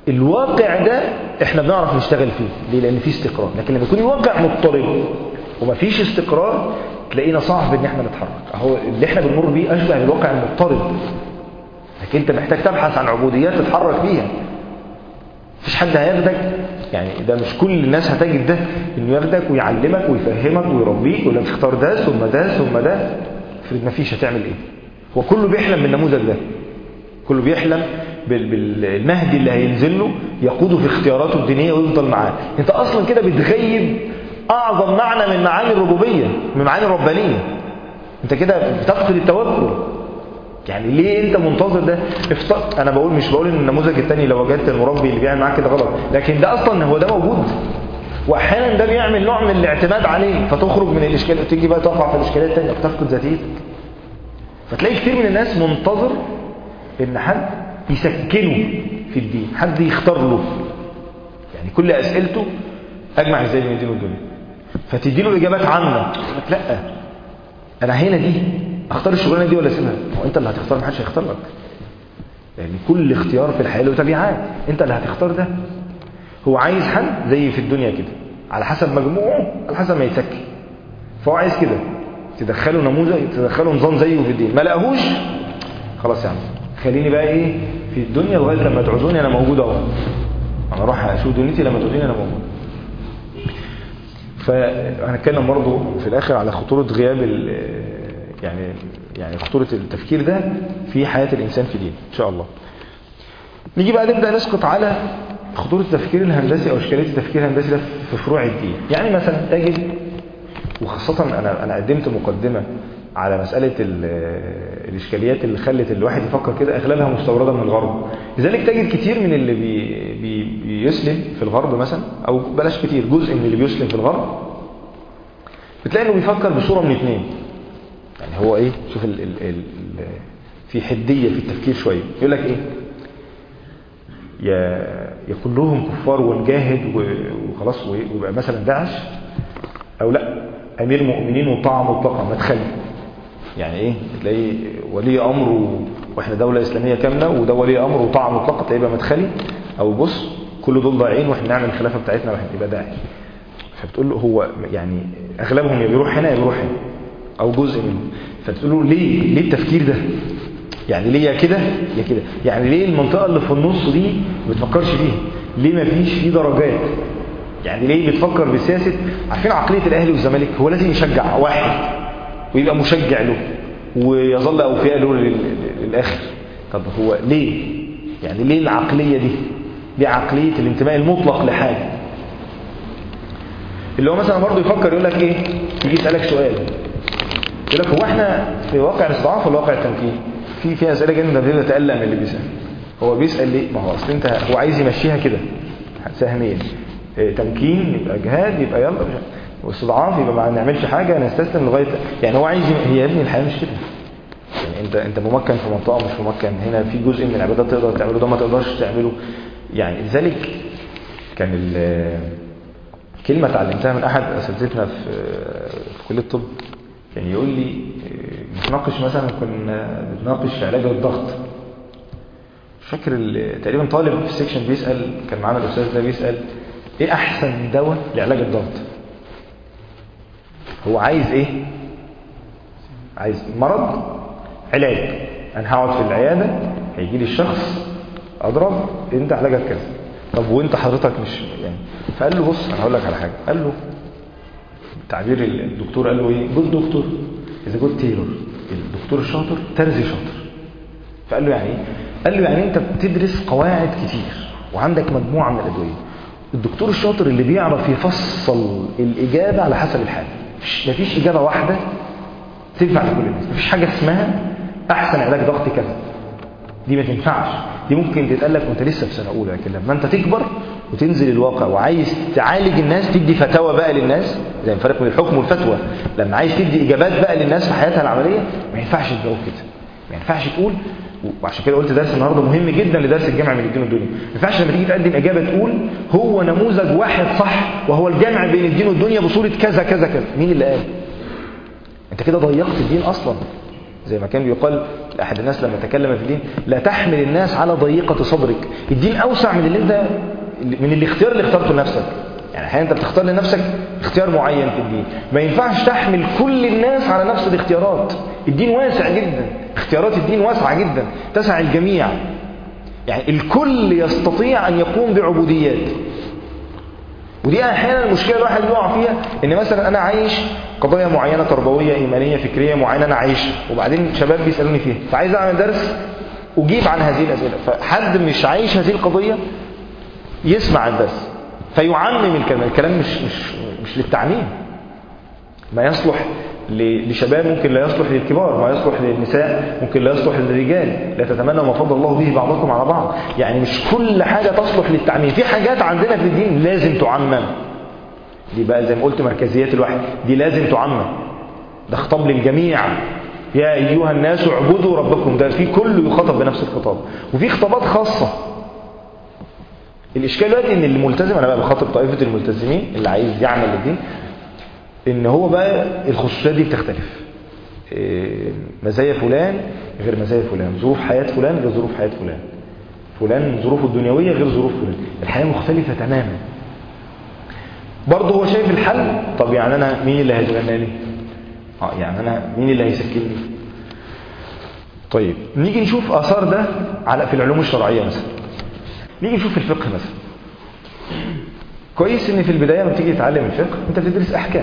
الواقع ده احنا بنعرف نشتغل فيه ليه لان فيه استقرار لكن لما يكون الواقع مضطرب ومفيش استقرار تلاقينا صعب ان احنا نتحرك اهو اللي احنا بنمر بيه اشبه بالواقع المضطرب لكن انت محتاج تبحث عن عبوديات تتحرك فيها مفيش حد هياخدك يعني ده مش كل الناس هتجد ده انه ياخدك ويعلمك ويفهمك ويربيك ولا تختار ده ثم ده ثم ده افرض مفيش هتعمل ايه هو كله بيحلم بالنموذج ده كله بيحلم بالمهدي اللي هينزل له يقوده في اختياراته الدينيه ويفضل معاه انت اصلا كده بتغيب اعظم معنى من معاني الربوبيه من معاني الربانيه انت كده بتفقد التوكل يعني ليه انت منتظر ده افت... انا بقول مش بقول ان النموذج الثاني لو وجدت المربي اللي بيعمل معاك كده غلط لكن ده اصلا هو ده موجود واحيانا ده بيعمل نوع من الاعتماد عليه فتخرج من الاشكال تيجي بقى تقع في الاشكاليه الثانيه بتفقد ذاتيتك فتلاقي كتير من الناس منتظر ان حد يسكنه في الدين حد يختار له يعني كل اسئلته اجمع ازاي بين الدين والدنيا فتدي له اجابات عامه لا انا هنا دي اختار الشغلانه دي ولا اسيبها هو انت اللي هتختار محدش هيختار لك يعني كل اختيار في الحياه له تبعات انت اللي هتختار ده هو عايز حد زي في الدنيا كده على حسب مجموعه على حسب ما يتسكن فهو عايز كده تدخله نموذج تدخله نظام زيه في الدين ما لقاهوش خلاص يا عم خليني بقى ايه في الدنيا لغايه لما تعوزوني انا موجود اهو انا اروح اشوف دنيتي لما تعوزوني انا موجود فهنتكلم برضه في الاخر على خطوره غياب يعني يعني خطوره التفكير ده في حياه الانسان في دين ان شاء الله نيجي بقى نبدا نسقط على خطوره التفكير الهندسي او اشكاليه التفكير الهندسي ده في فروع الدين يعني مثلا تجد وخاصه انا انا قدمت مقدمه على مسألة الإشكاليات اللي خلت الواحد يفكر كده أغلبها مستوردة من الغرب لذلك تجد كتير من اللي بي بي بيسلم في الغرب مثلا أو بلاش كتير جزء من اللي بيسلم في الغرب بتلاقي إنه بيفكر بصورة من اتنين يعني هو إيه شوف ال ال ال في حدية في التفكير شوية يقول لك إيه يا يا كلهم كفار ونجاهد وخلاص ويبقى مثلا داعش أو لا أمير مؤمنين وطاعة مطلقة مدخلي يعني ايه تلاقي ولي امر و... واحنا دولة اسلامية كاملة وده ولي امر وطاعة مطلقة تلاقيه يبقى مدخلي او بص كل دول ضايعين واحنا نعمل الخلافة بتاعتنا واحنا يبقى داعي فبتقول له هو يعني اغلبهم يا بيروح هنا يا بيروح هنا او جزء منه فتقول له ليه ليه التفكير ده يعني ليه يا كده يا كده يعني ليه المنطقة اللي في النص دي ما بتفكرش فيها ليه ما فيش فيه درجات يعني ليه بتفكر بسياسة عارفين عقلية الاهلي والزمالك هو لازم يشجع واحد ويبقى مشجع له ويظل أوفياء له للآخر طب هو ليه يعني ليه العقلية دي ليه عقلية الانتماء المطلق لحاجة اللي هو مثلا برضه يفكر يقول لك ايه يجي يسألك سؤال يقول لك هو احنا في واقع الاستضعاف ولا واقع التمكين في في اسئله جدا بتبدا تقلق من اللي بيسال هو بيسال ليه ما هو اصل انت هو عايز يمشيها كده سهميا إيه تمكين يبقى جهاد يبقى يلا واستضعاف يبقى ما نعملش حاجة نستسلم لغاية يعني هو عايز هي يا ابني الحياة مش كده يعني انت انت ممكن في منطقة مش ممكن هنا في جزء من العبادات تقدر تعمله ده ما تقدرش تعمله يعني لذلك كان كلمة اتعلمتها من احد اساتذتنا في في كلية الطب كان يقول لي بنتناقش مثلا كنا بنتناقش علاج الضغط مش فاكر تقريبا طالب في السكشن بيسأل كان معانا الاستاذ ده بيسأل ايه احسن دواء لعلاج الضغط هو عايز ايه عايز مرض علاج انا هقعد في العياده هيجي لي الشخص اضرب انت علاجك كذا طب وانت حضرتك مش يعني فقال له بص انا هقول لك على حاجه قال له تعبير الدكتور قال له ايه جود دكتور اذا جود تيلور الدكتور الشاطر ترزي شاطر فقال له يعني ايه قال له يعني انت بتدرس قواعد كتير وعندك مجموعه من الادويه الدكتور الشاطر اللي بيعرف يفصل الاجابه على حسب الحاله مفيش إجابة واحدة تنفع لكل الناس مفيش حاجة اسمها أحسن علاج ضغط كذا دي ما تنفعش دي ممكن تتقال لك وانت لسه في سنة أولى لكن لما انت تكبر وتنزل الواقع وعايز تعالج الناس تدي فتاوى بقى للناس زي الفرق بين الحكم والفتوى لما عايز تدي إجابات بقى للناس في حياتها العملية ما ينفعش تجاوب كده ما ينفعش تقول وعشان كده قلت درس النهارده مهم جدا لدرس الجامع من الدين والدنيا ما ينفعش لما تيجي تقدم اجابه تقول هو نموذج واحد صح وهو الجمع بين الدين والدنيا بصوره كذا كذا كذا مين اللي قال انت كده ضيقت الدين اصلا زي ما كان بيقال احد الناس لما تكلم في الدين لا تحمل الناس على ضيقه صدرك الدين اوسع من اللي انت من الاختيار اللي اخترته لنفسك يعني احيانا انت بتختار لنفسك اختيار معين في الدين ما ينفعش تحمل كل الناس على نفس الاختيارات الدين واسع جدا اختيارات الدين واسعه جدا تسع الجميع يعني الكل يستطيع ان يقوم بعبوديات ودي احيانا المشكله الواحد يقع فيها ان مثلا انا عايش قضايا معينه تربويه ايمانيه فكريه معينه انا عايشها وبعدين شباب بيسالوني فيها فعايز اعمل درس اجيب عن هذه الاسئله فحد مش عايش هذه القضيه يسمع الدرس فيعمم الكلام الكلام مش مش مش للتعميم ما يصلح لشباب ممكن لا يصلح للكبار ما يصلح للنساء ممكن لا يصلح للرجال لا تتمنوا ما فضل الله به بعضكم على بعض يعني مش كل حاجة تصلح للتعميم في حاجات عندنا في الدين لازم تعمم دي بقى زي ما قلت مركزيات الواحد دي لازم تعمم ده خطاب للجميع يا أيها الناس اعبدوا ربكم ده في كله يخاطب بنفس الخطاب وفي خطابات خاصة الإشكال دلوقتي إن الملتزم أنا بقى بخاطب طائفة الملتزمين اللي عايز يعمل الدين ان هو بقى الخصوصيات دي بتختلف مزايا فلان غير مزايا فلان ظروف حياة فلان غير ظروف حياة فلان فلان ظروفه الدنيوية غير ظروف فلان الحياة مختلفة تماما برضه هو شايف الحل طب يعني انا مين اللي هيتغنى لي اه يعني انا مين اللي هيسكنني طيب نيجي نشوف اثار ده على في العلوم الشرعية مثلا نيجي نشوف في الفقه مثلا كويس ان في البداية لما تيجي تتعلم الفقه انت بتدرس احكام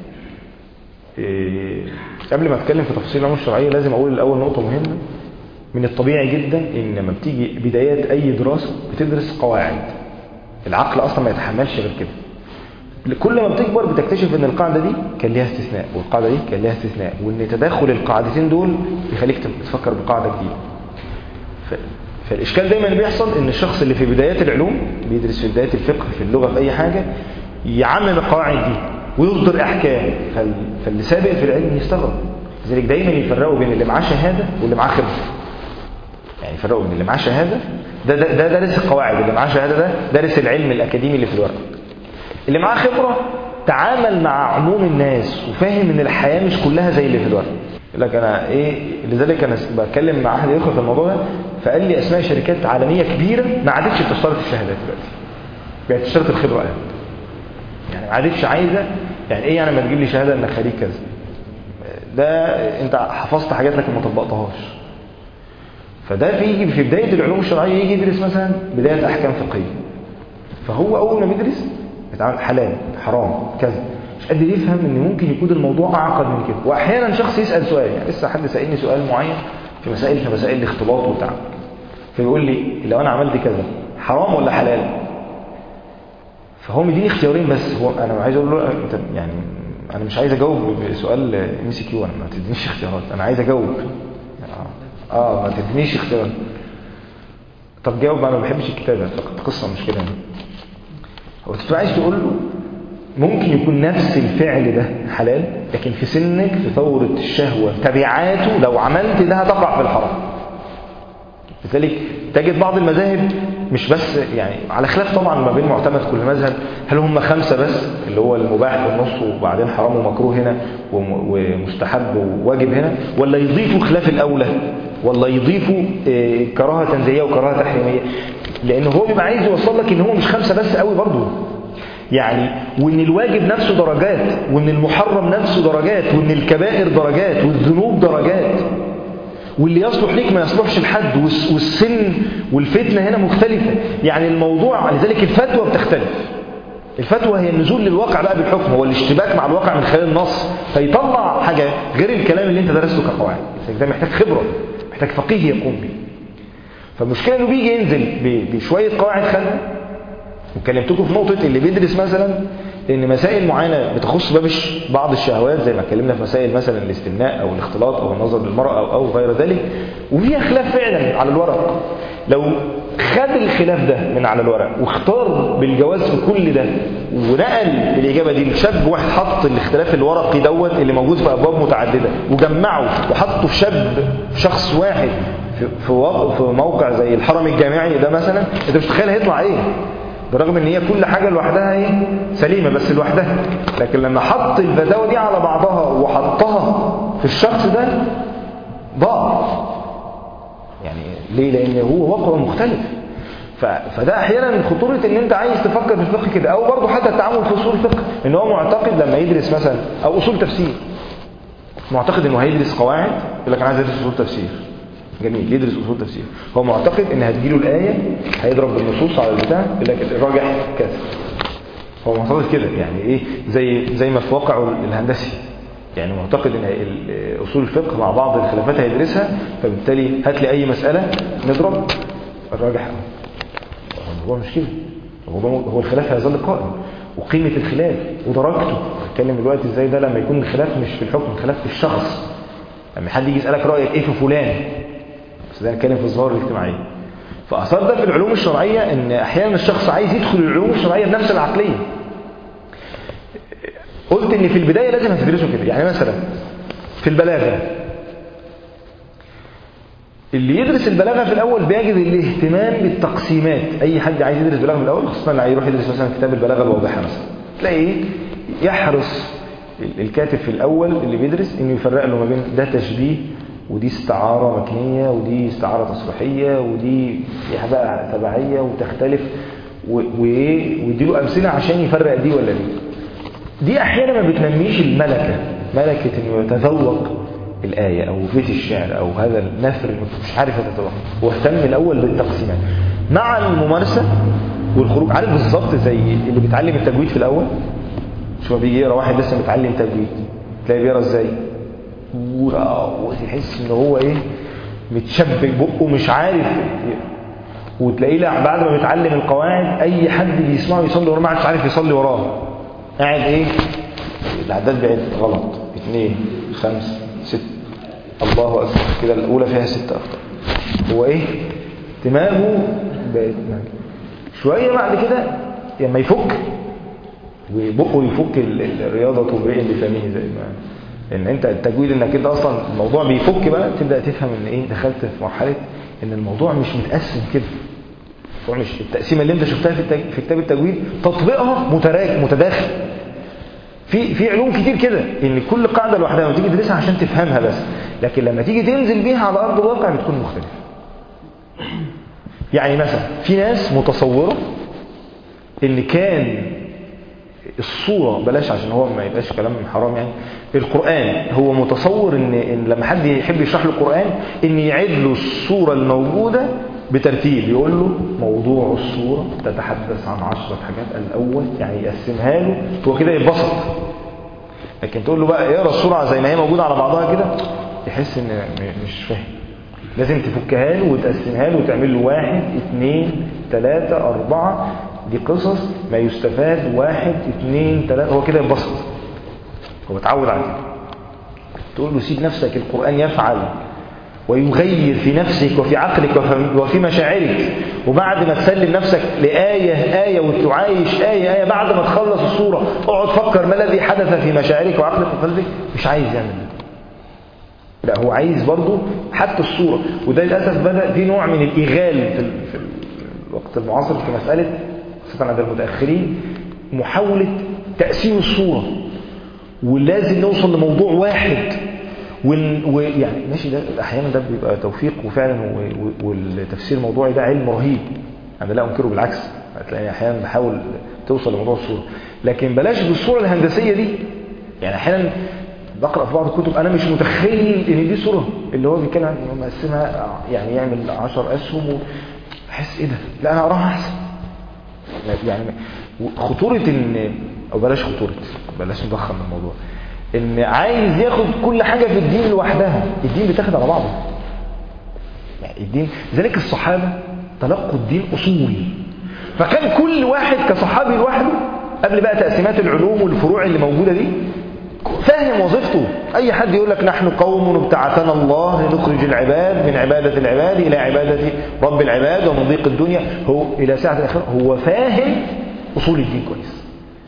إيه قبل ما اتكلم في تفاصيل العلوم الشرعيه لازم اقول الاول نقطه مهمه من الطبيعي جدا ان لما بتيجي بدايات اي دراسه بتدرس قواعد العقل اصلا ما يتحملش غير كده كل ما بتكبر بتكتشف ان القاعده دي كان ليها استثناء والقاعده دي كان ليها استثناء وان تداخل القاعدتين دول يخليك تفكر بقاعده جديده ف... فالاشكال دايما اللي بيحصل ان الشخص اللي في بدايات العلوم بيدرس في بدايات الفقه في اللغه في اي حاجه يعمم القواعد دي ويصدر احكام فال... فاللي سابق في العلم يستغرب لذلك دايما يفرقوا بين اللي معاه شهاده واللي معاه خبره يعني يفرقوا بين اللي معاه شهاده ده ده, ده دارس القواعد اللي معاه شهاده ده دارس العلم الاكاديمي اللي في الورق اللي معاه خبره تعامل مع عموم الناس وفاهم ان الحياه مش كلها زي اللي في الورق يقول لك انا ايه لذلك انا بتكلم مع احد الاخوه في الموضوع ده فقال لي اسماء شركات عالميه كبيره ما عادتش بتشترط الشهادات دلوقتي بقت تشترط الخبره يعني يعني ما عادتش عايزه يعني ايه يعني ما تجيب لي شهاده انك خريج كذا ده انت حفظت حاجات لكن ما طبقتهاش فده بيجي في بدايه العلوم الشرعيه يجي يدرس مثلا بدايه احكام فقهيه فهو اول ما بيدرس بيتعامل حلال حرام كذا مش قادر يفهم ان ممكن يكون الموضوع اعقد من كده واحيانا شخص يسال سؤال يعني لسه حد سالني سؤال معين في مسائل في مسائل الاختلاط وبتاع فيقول لي لو انا عملت كذا حرام ولا حلال فهو مديني اختيارين بس هو انا عايز اقول له انت يعني انا مش عايز اجاوب بسؤال ام سي كيو انا ما تدينيش اختيارات انا عايز اجاوب اه ما تدينيش اختيارات طب جاوب انا ما بحبش الكتابه قصه مش كده هو انت عايز تقول له ممكن يكون نفس الفعل ده حلال لكن في سنك في ثورة الشهوة تبعاته لو عملت ده هتقع في الحرام لذلك تجد بعض المذاهب مش بس يعني على خلاف طبعا ما بين معتمد كل مذهب هل هم خمسة بس اللي هو المباح في النص وبعدين حرام ومكروه هنا ومستحب وواجب هنا ولا يضيفوا خلاف الأولى ولا يضيفوا كراهة تنزيهية وكراهة تحريمية لأن هو بيبقى عايز يوصل لك إن هو مش خمسة بس قوي برضه يعني وان الواجب نفسه درجات وان المحرم نفسه درجات وان الكبائر درجات والذنوب درجات واللي يصلح ليك ما يصلحش لحد والسن والفتنة هنا مختلفة يعني الموضوع لذلك الفتوى بتختلف الفتوى هي النزول للواقع بقى بالحكم هو الاشتباك مع الواقع من خلال النص فيطلع حاجة غير الكلام اللي انت درسته كقواعد ده محتاج خبرة محتاج فقيه يقوم به فالمشكلة انه بيجي ينزل بشوية قواعد خلق وكلمتكم في نقطة اللي بيدرس مثلا ان مسائل معينة بتخص باب بعض الشهوات زي ما اتكلمنا في مسائل مثلا الاستمناء او الاختلاط او النظر للمرأة او, أو غير ذلك وفيها خلاف فعلا على الورق لو خد الخلاف ده من على الورق واختار بالجواز في كل ده ونقل الإجابة دي لشاب واحد حط الاختلاف الورقي دوت اللي موجود في أبواب متعددة وجمعه وحطه في شاب شخص واحد في, في موقع زي الحرم الجامعي ده مثلا انت مش تخيل هيطلع ايه برغم ان هي كل حاجة لوحدها ايه سليمة بس لوحدها لكن لما حط الفتاوى دي على بعضها وحطها في الشخص ده ضاع يعني ليه لان هو واقع مختلف ف... فده احيانا خطوره ان انت عايز تفكر في الفقه كده او برضه حتى التعامل في اصول الفقه ان هو معتقد لما يدرس مثلا او اصول تفسير معتقد انه هيدرس قواعد يقول لك انا عايز ادرس اصول تفسير جميل يدرس اصول تفسير هو معتقد ان هتجيله الايه هيضرب بالنصوص على البتاع يقول لك الراجح كذا هو معتقد كده يعني ايه زي زي ما في واقعه الهندسي يعني معتقد ان ال- اصول الفقه مع بعض الخلافات هيدرسها فبالتالي هات لي اي مساله نضرب الراجح هو مش كده هو هو الخلاف هيظل قائم وقيمه الخلاف ودرجته هتكلم دلوقتي ازاي ده لما يكون الخلاف مش في الحكم الخلاف في الشخص لما حد يجي يسالك رايك ايه في فلان بس ده نتكلم في الظواهر الاجتماعيه فاثار ده في العلوم الشرعيه ان احيانا الشخص عايز يدخل العلوم الشرعيه بنفس العقليه قلت ان في البدايه لازم هتدرسه كده يعني مثلا في البلاغه اللي يدرس البلاغه في الاول بيجد الاهتمام بالتقسيمات اي حد عايز يدرس بلاغه من الاول خاصه اللي هيروح يدرس مثلا كتاب البلاغه الواضحه مثلا تلاقي يحرص الكاتب في الاول اللي بيدرس انه يفرق له ما بين ده تشبيه ودي استعاره مكنيه ودي استعاره تصريحيه ودي فيها بقى تبعيه وتختلف و- وايه ويديله امثله عشان يفرق دي ولا دي دي احيانا ما بتنميش الملكه ملكه انه يتذوق الايه او بيت الشعر او هذا النثر اللي مش عارف يتذوق هو اهتم الاول بالتقسيمات مع الممارسه والخروج عارف بالظبط زي اللي بيتعلم التجويد في الاول شوف بيجي يقرا واحد لسه متعلم تجويد تلاقيه بيقرا ازاي واو، وتحس ان هو ايه متشبك بقه مش عارف وتلاقيه لا بعد ما بيتعلم القواعد اي حد بيسمعه يصلي وراه ما عادش عارف يصلي وراه قاعد ايه العداد بعيد غلط اثنين خمسة ست الله اكبر كده الاولى فيها ستة اخطاء هو ايه دماغه بقت مهجة. شوية بعد كده لما يفك وبقه يفك ال- ال- الرياضة امرئ بفمه زي ما ان انت التجويد انك انت اصلا الموضوع بيفك بقى تبدا تفهم ان ايه دخلت في مرحله ان الموضوع مش متقسم كده الموضوع مش التقسيمه اللي انت شفتها في التج... في كتاب التجويد تطبيقها متراك متداخل في في علوم كتير كده ان كل قاعده لوحدها وتيجي تدرسها عشان تفهمها بس لكن لما تيجي تنزل بيها على ارض الواقع بتكون مختلفه يعني مثلا في ناس متصوره ان كان الصورة بلاش عشان هو ما يبقاش كلام حرام يعني القرآن هو متصور ان, إن لما حد يحب يشرح له القرآن ان يعيد له الصورة الموجودة بترتيب يقول له موضوع الصورة تتحدث عن عشرة حاجات الأول يعني يقسمها له هو كده يتبسط لكن تقول له بقى اقرا الصورة زي ما هي موجودة على بعضها كده يحس ان م- مش فاهم لازم تفكها له وتقسمها له وتعمل له واحد اثنين ثلاثة أربعة دي قصص ما يستفاد واحد اثنين ثلاثة هو كده ينبسط هو اتعود على كده تقول له سيب نفسك القرآن يفعل ويغير في نفسك وفي عقلك وفي- وفي مشاعرك وبعد ما تسلم نفسك لآية آية وتعايش آية آية بعد ما تخلص الصورة اقعد فكر ما الذي حدث في مشاعرك وعقلك وقلبك مش عايز يعمل ده لا هو عايز برضه حتى الصورة وده للأسف بدأ في نوع من الإغال في, ال- في الوقت المعاصر في مسألة خاصة عند المتأخرين محاولة تقسيم الصورة ولازم نوصل لموضوع واحد ون- ويعني ماشي ده احيانا ده بيبقى توفيق وفعلا و- و- والتفسير الموضوعي ده علم رهيب انا لا انكره بالعكس هتلاقي احيانا بحاول توصل لموضوع الصوره لكن بلاش بالصوره الهندسيه دي يعني احيانا بقرا في بعض الكتب انا مش متخيل ان دي صوره اللي هو بيتكلم عن إنه مقسمها يعني يعمل 10 اسهم بحس ايه ده لا انا اقراها احسن يعني خطورة ان او بلاش خطورة بلاش نضخم الموضوع ان عايز ياخد كل حاجة في الدين لوحدها الدين بتاخد على بعضه يعني الدين ذلك الصحابة تلقوا الدين اصول فكان كل واحد كصحابي لوحده قبل بقى تقسيمات العلوم والفروع اللي موجودة دي فاهم وظيفته اي حد يقول لك نحن قوم ابتعثنا الله لنخرج العباد من عبادة العباد الى عبادة رب العباد ومن ضيق الدنيا هو الى ساعة الاخرة هو فاهم اصول الدين كويس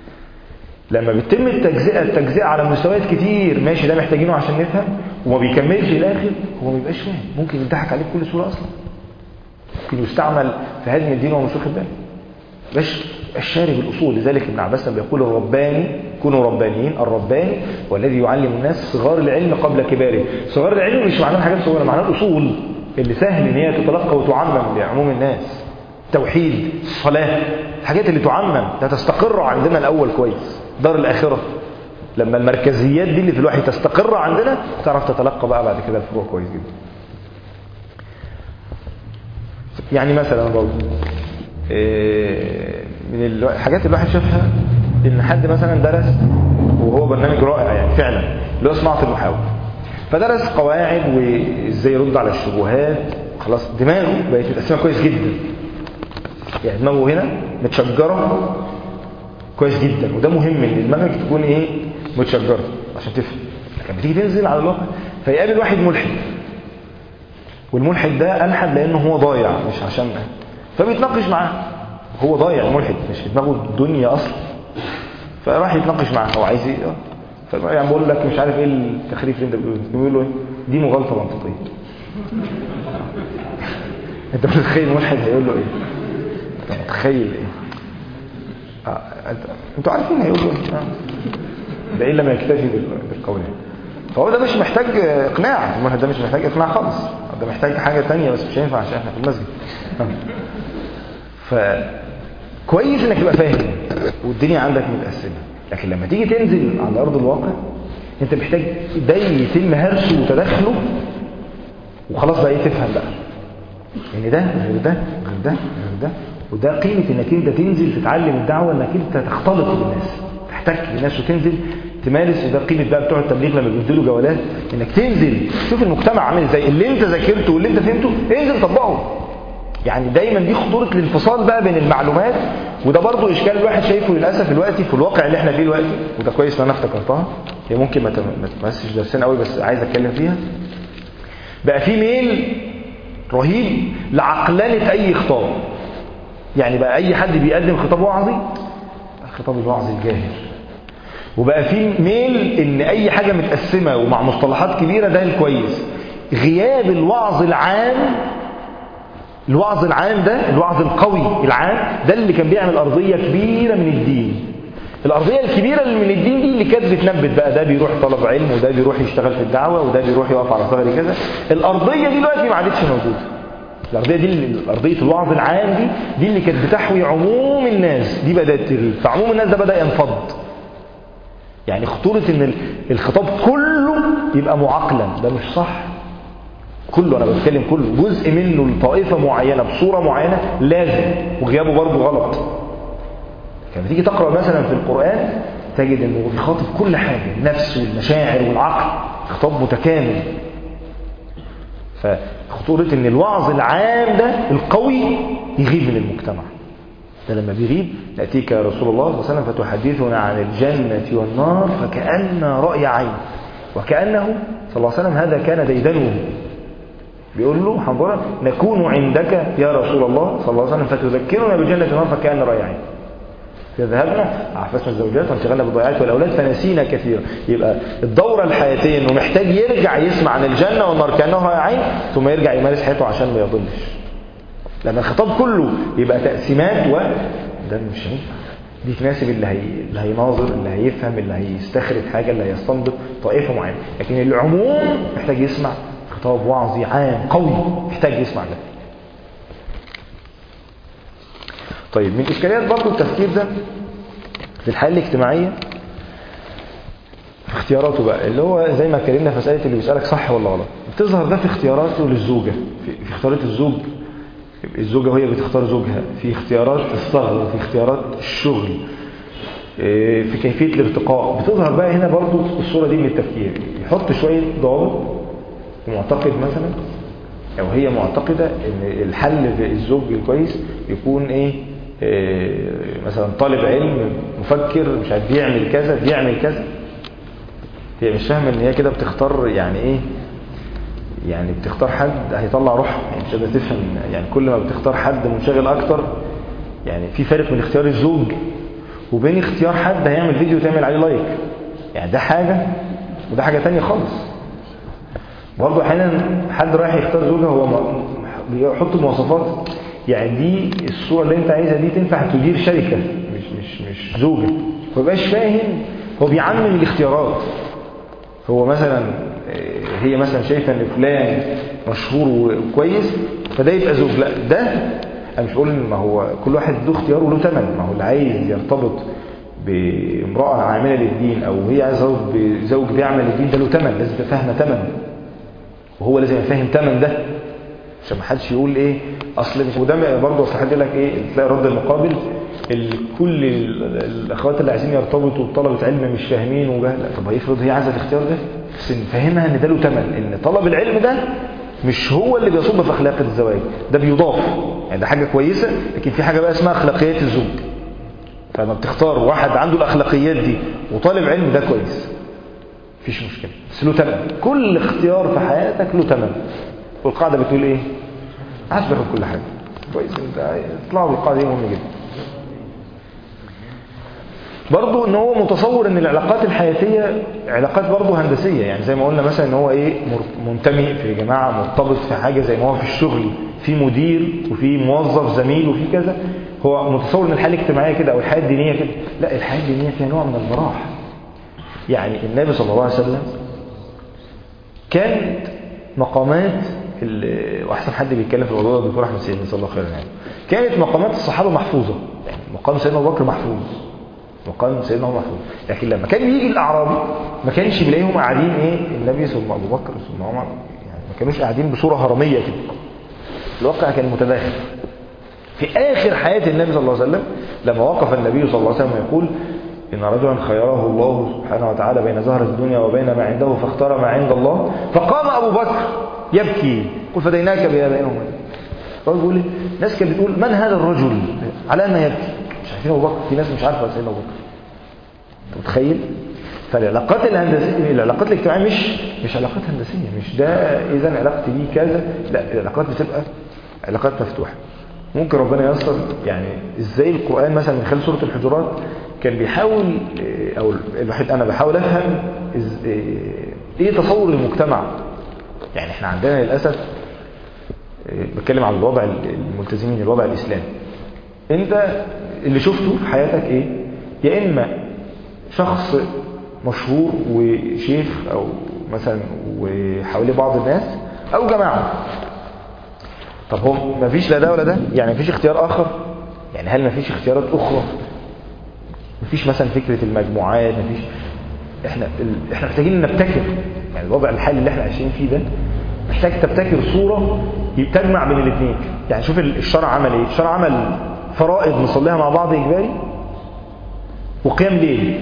لما بيتم التجزئة التجزئة على مستويات كتير ماشي ده محتاجينه عشان نفهم وما بيكملش الاخر هو ما بيبقاش فاهم ممكن يضحك عليك كل صورة اصلا ممكن يستعمل في هدم الدين وهو مش واخد باله باش الشارب الأصول لذلك ابن عباس لما بيقول الرباني كونوا ربانيين الرباني والذي يعلم الناس صغار العلم قبل كباره صغار العلم مش معناه حاجات صغيرة معناه الأصول اللي سهل ان هي تتلقى وتعمم لعموم الناس توحيد الصلاة الحاجات اللي تعمم لا تستقر عندنا الأول كويس دار الآخرة لما المركزيات دي اللي في الوحي تستقر عندنا تعرف تتلقى بقى بعد كده الفروع كويس جدا يعني مثلا برضه إيه من الحاجات اللي الواحد شافها ان حد مثلا درس وهو برنامج رائع يعني فعلا اللي هو صناعه المحاور فدرس قواعد وازاي يرد على الشبهات خلاص دماغه بقت متقسمه كويس جدا يعني دماغه هنا متشجره كويس جدا وده مهم ان دماغك تكون ايه متشجره عشان تفهم لكن بتيجي تنزل على الواقع فيقابل واحد ملحد والملحد ده الحد لانه هو ضايع مش عشان فبيتناقش معاه هو ضايع ملحد مش في دماغه الدنيا اصلا فراح يتناقش معاه هو عايز ايه يعني بقول لك مش عارف ايه التخريف اللي انت بتقوله بيقول له ايه دي مغالطه منطقيه انت متخيل ملحد هيقول له ايه انت متخيل ايه آه. انتوا عارفين هيقول له ايه آه. ده الا ما يكتفي بالقول فهو ده مش محتاج اقناع الملحد ده مش محتاج اقناع خالص ده محتاج حاجه ثانيه بس مش هينفع عشان احنا في المسجد ف كويس انك تبقى فاهم والدنيا عندك متقسمه لكن لما تيجي تنزل على ارض الواقع انت محتاج ده يتم هرسه وتدخله وخلاص بقى ايه تفهم بقى ان ده غير ده غير ده غير ده وده قيمه انك انت تنزل تتعلم الدعوه انك انت تختلط بالناس تحتك بالناس وتنزل تمارس وده قيمه بقى بتوع التبليغ لما بيدوا جولات انك تنزل شوف المجتمع عامل ازاي اللي انت ذاكرته واللي انت فهمته انزل طبقه يعني دايما دي خطورة الانفصال بقى بين المعلومات وده برضو إشكال الواحد شايفه للأسف دلوقتي في الواقع اللي احنا فيه دلوقتي وده كويس ان انا افتكرتها هي ممكن ما تمسش درسنا قوي بس عايز اتكلم فيها بقى في ميل رهيب لعقلنة أي خطاب يعني بقى أي حد بيقدم خطاب وعظي الخطاب الوعظي الجاهل وبقى في ميل ان اي حاجة متقسمة ومع مصطلحات كبيرة ده الكويس غياب الوعظ العام الوعظ العام ده الوعظ القوي العام ده اللي كان بيعمل أرضية كبيرة من الدين الأرضية الكبيرة اللي من الدين دي اللي كانت بتنبت بقى ده بيروح طلب علم وده بيروح يشتغل في الدعوة وده بيروح يقف على ثغر كذا الأرضية دي دلوقتي ما عادتش موجودة الأرضية دي أرضية الوعظ العام دي دي اللي كانت بتحوي عموم الناس دي بدأت تغيب فعموم الناس ده بدأ ينفض يعني خطورة ان الخطاب كله يبقى معقلا ده مش صح كله انا بتكلم كله جزء منه لطائفه معينه بصوره معينه لازم وغيابه برضه غلط لما تيجي تقرا مثلا في القران تجد انه بيخاطب كل حاجه النفس والمشاعر والعقل خطاب متكامل فخطوره ان الوعظ العام ده القوي يغيب من المجتمع ده لما بيغيب ناتيك يا رسول الله صلى الله عليه وسلم فتحدثنا عن الجنه والنار فكان راي عين وكانه صلى الله عليه وسلم هذا كان ديدنه بيقول له حنظلة نكون عندك يا رسول الله صلى الله عليه وسلم فتذكرنا بجنة النار فكأن رأيعين ذهبنا عفسنا الزوجات وانشغلنا بالضيعات والأولاد فنسينا كثيرا يبقى الدورة الحياتية انه محتاج يرجع يسمع عن الجنة والنار كأنه رأيعين ثم يرجع يمارس حياته عشان ما يضلش لما الخطاب كله يبقى تقسيمات و ده مش هينفع دي تناسب اللي, هي... اللي هيناظر اللي هيفهم اللي هيستخرج حاجة اللي هيستنبط طائفة معينة لكن العموم محتاج يسمع خطاب وعظي عام قوي محتاج يسمع ده طيب من إشكاليات برضو التفكير ده في الحياة الاجتماعية في اختياراته بقى اللي هو زي ما اتكلمنا في مسألة اللي بيسألك صح ولا غلط بتظهر ده في اختياراته للزوجة في, في اختيارات الزوج الزوجة وهي بتختار زوجها في اختيارات الصغر في اختيارات الشغل في كيفية الارتقاء بتظهر بقى هنا برضو الصورة دي من التفكير يحط شوية ضوابط معتقد مثلا او هي معتقدة ان الحل في الزوج الكويس يكون ايه, إيه مثلا طالب علم مفكر مش عارف بيعمل كذا بيعمل كذا هي مش فاهمه ان هي كده بتختار يعني ايه يعني بتختار حد هيطلع روحها يعني مش قادره تفهم يعني كل ما بتختار حد منشغل اكتر يعني في فرق بين اختيار الزوج وبين اختيار حد هيعمل فيديو تعمل عليه لايك يعني ده حاجه وده حاجه تانية خالص برضه احيانا حد رايح يختار زوجة هو بيحط مواصفات يعني دي الصورة اللي انت عايزها دي تنفع تدير شركة مش مش مش زوجة ما بقاش فاهم هو بيعمم الاختيارات هو مثلا هي مثلا شايفه ان فلان مشهور وكويس فده يبقى زوج لا ده انا مش بقول ان ما هو كل واحد له اختيار وله ثمن ما هو اللي عايز يرتبط بامراه عامله للدين او هي عايزه بزوج بيعمل للدين ده له ثمن لازم تبقى فاهمه ثمن وهو لازم يفهم ثمن ده عشان ما حدش يقول ايه اصل وده برضه اصل حد يقول لك ايه تلاقي رد المقابل كل الاخوات اللي عايزين يرتبطوا بطلبه علم مش فاهمين وجهل طب هيفرض هي عايزه الاختيار ده بس نفهمها ان ده له ثمن ان طلب العلم ده مش هو اللي بيصب في اخلاق الزواج ده بيضاف يعني ده حاجه كويسه لكن في حاجه بقى اسمها اخلاقيات الزوج فلما بتختار واحد عنده الاخلاقيات دي وطالب علم ده كويس مفيش مشكله بس له ثمن كل اختيار في حياتك له ثمن والقاعده بتقول ايه عايز بياخد كل حاجه كويس انت اطلعوا بالقاعده دي مهمه جدا برضه ان هو متصور ان العلاقات الحياتيه علاقات برضه هندسيه يعني زي ما قلنا مثلا ان هو ايه منتمي في جماعه مرتبط في حاجه زي ما هو في الشغل في مدير وفي موظف زميل وفي كذا هو متصور ان الحياه الاجتماعيه كده او الحياه الدينيه كده لا الحياه الدينيه فيها نوع من المراح يعني النبي صلى الله عليه وسلم كانت مقامات واحسن حد بيتكلم في الموضوع ده الدكتور احمد سيدنا صلى الله عليه وسلم يعني كانت مقامات الصحابه محفوظه يعني مقام سيدنا ابو بكر محفوظ مقام سيدنا عمر محفوظ لكن لما كان يجي الاعرابي ما كانش بيلاقيهم قاعدين ايه النبي ثم ابو بكر ثم عمر يعني ما كانوش قاعدين بصوره هرميه كده الواقع كان متداخل في اخر حياه النبي صلى الله عليه وسلم لما وقف النبي صلى الله عليه وسلم يقول ان رجلا خيره الله سبحانه وتعالى بين زهرة الدنيا وبين ما عنده فاختار ما عند الله فقام ابو بكر يبكي قل فديناك بها بينهما الراجل بيقول ناس كانت بتقول من هذا الرجل على ما يبكي مش عارفين ابو بكر في ناس مش عارفه سيدنا ابو بكر انت متخيل فالعلاقات الهندسيه العلاقات الاجتماعيه مش مش علاقات هندسيه مش ده اذا علاقتي بيه كذا لا العلاقات بتبقى علاقات مفتوحه ممكن ربنا ييسر يعني ازاي القران مثلا من خلال سوره الحجرات كان بيحاول او الواحد انا بحاول افهم ايه تصور المجتمع يعني احنا عندنا للاسف بتكلم على الوضع الملتزمين الوضع الاسلامي انت اللي شفته في حياتك ايه يا اما شخص مشهور وشيخ او مثلا وحواليه بعض الناس او جماعه طب هو مفيش لا ده ولا ده يعني مفيش اختيار اخر يعني هل مفيش اختيارات اخرى مفيش مثلا فكره المجموعات مفيش احنا ال... احنا محتاجين نبتكر يعني الوضع الحالي اللي احنا عايشين فيه ده محتاج تبتكر صوره تجمع بين الاثنين يعني شوف الشرع عمل ايه الشرع عمل فرائض نصليها مع بعض اجباري وقيام ليل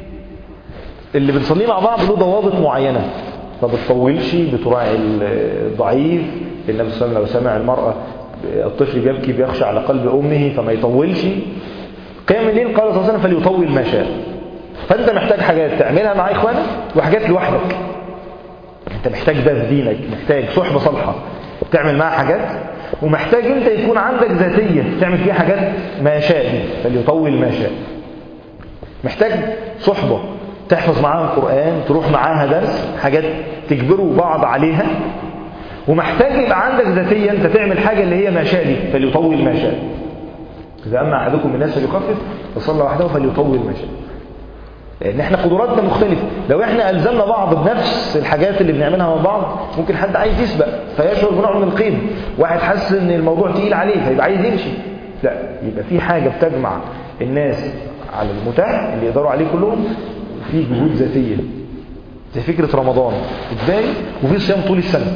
اللي بنصليه مع بعض له ضوابط معينه ما بتطولش بتراعي الضعيف النبي صلى الله عليه وسلم لو سمع المراه الطفل بيبكي بيخشى على قلب امه فما يطولش قيام الليل قال صلى الله عليه وسلم فليطول ما شاء فانت محتاج حاجات تعملها مع اخوانك وحاجات لوحدك انت محتاج ده في دينك محتاج صحبه صالحه تعمل معاها حاجات ومحتاج انت يكون عندك ذاتيه تعمل فيها حاجات ما شاء دي فليطول ما شاء محتاج صحبه تحفظ معاها القران تروح معاها درس حاجات تجبروا بعض عليها ومحتاج يبقى عندك ذاتيه انت تعمل حاجه اللي هي ما شاء دي فليطول ما شاء اذا اما احدكم من الناس فليخفف وصلى وحده فليطول ما شاء لان احنا قدراتنا مختلفه لو احنا الزمنا بعض بنفس الحاجات اللي بنعملها مع بعض ممكن حد عايز يسبق فيشعر بنوع من القيد واحد حاسس ان الموضوع تقيل عليه فيبقى عايز يمشي لا يبقى في حاجه بتجمع الناس على المتاح اللي يقدروا عليه كلهم في جهود ذاتيه زي فكره رمضان اجباري وفي صيام طول السنه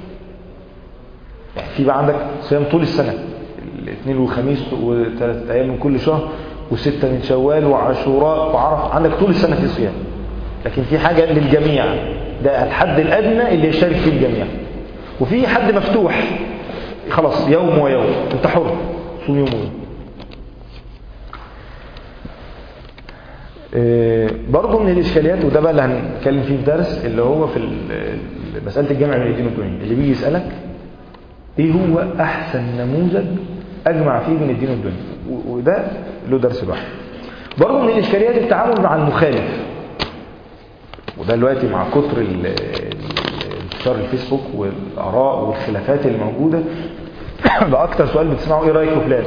يعني في بقى عندك صيام طول السنه الاثنين والخميس وثلاث ايام من كل شهر وستة من شوال وعاشوراء وعرف عندك طول السنة في صيام لكن في حاجة للجميع ده الحد الأدنى اللي يشارك فيه الجميع وفي حد مفتوح خلاص يوم ويوم انت حر صوم يوم ويوم إيه برضه من الإشكاليات وده بقى اللي هنتكلم فيه في درس اللي هو في مسألة الجمع بين الدين والدنيا اللي بيجي يسألك ايه هو أحسن نموذج أجمع فيه بين الدين والدنيا وده له درس لوحده برضه من الإشكاليات التعامل مع المخالف وده دلوقتي مع كتر انتشار الفيسبوك والآراء والخلافات الموجودة ده أكتر سؤال بتسمعه إيه رأيك في فلان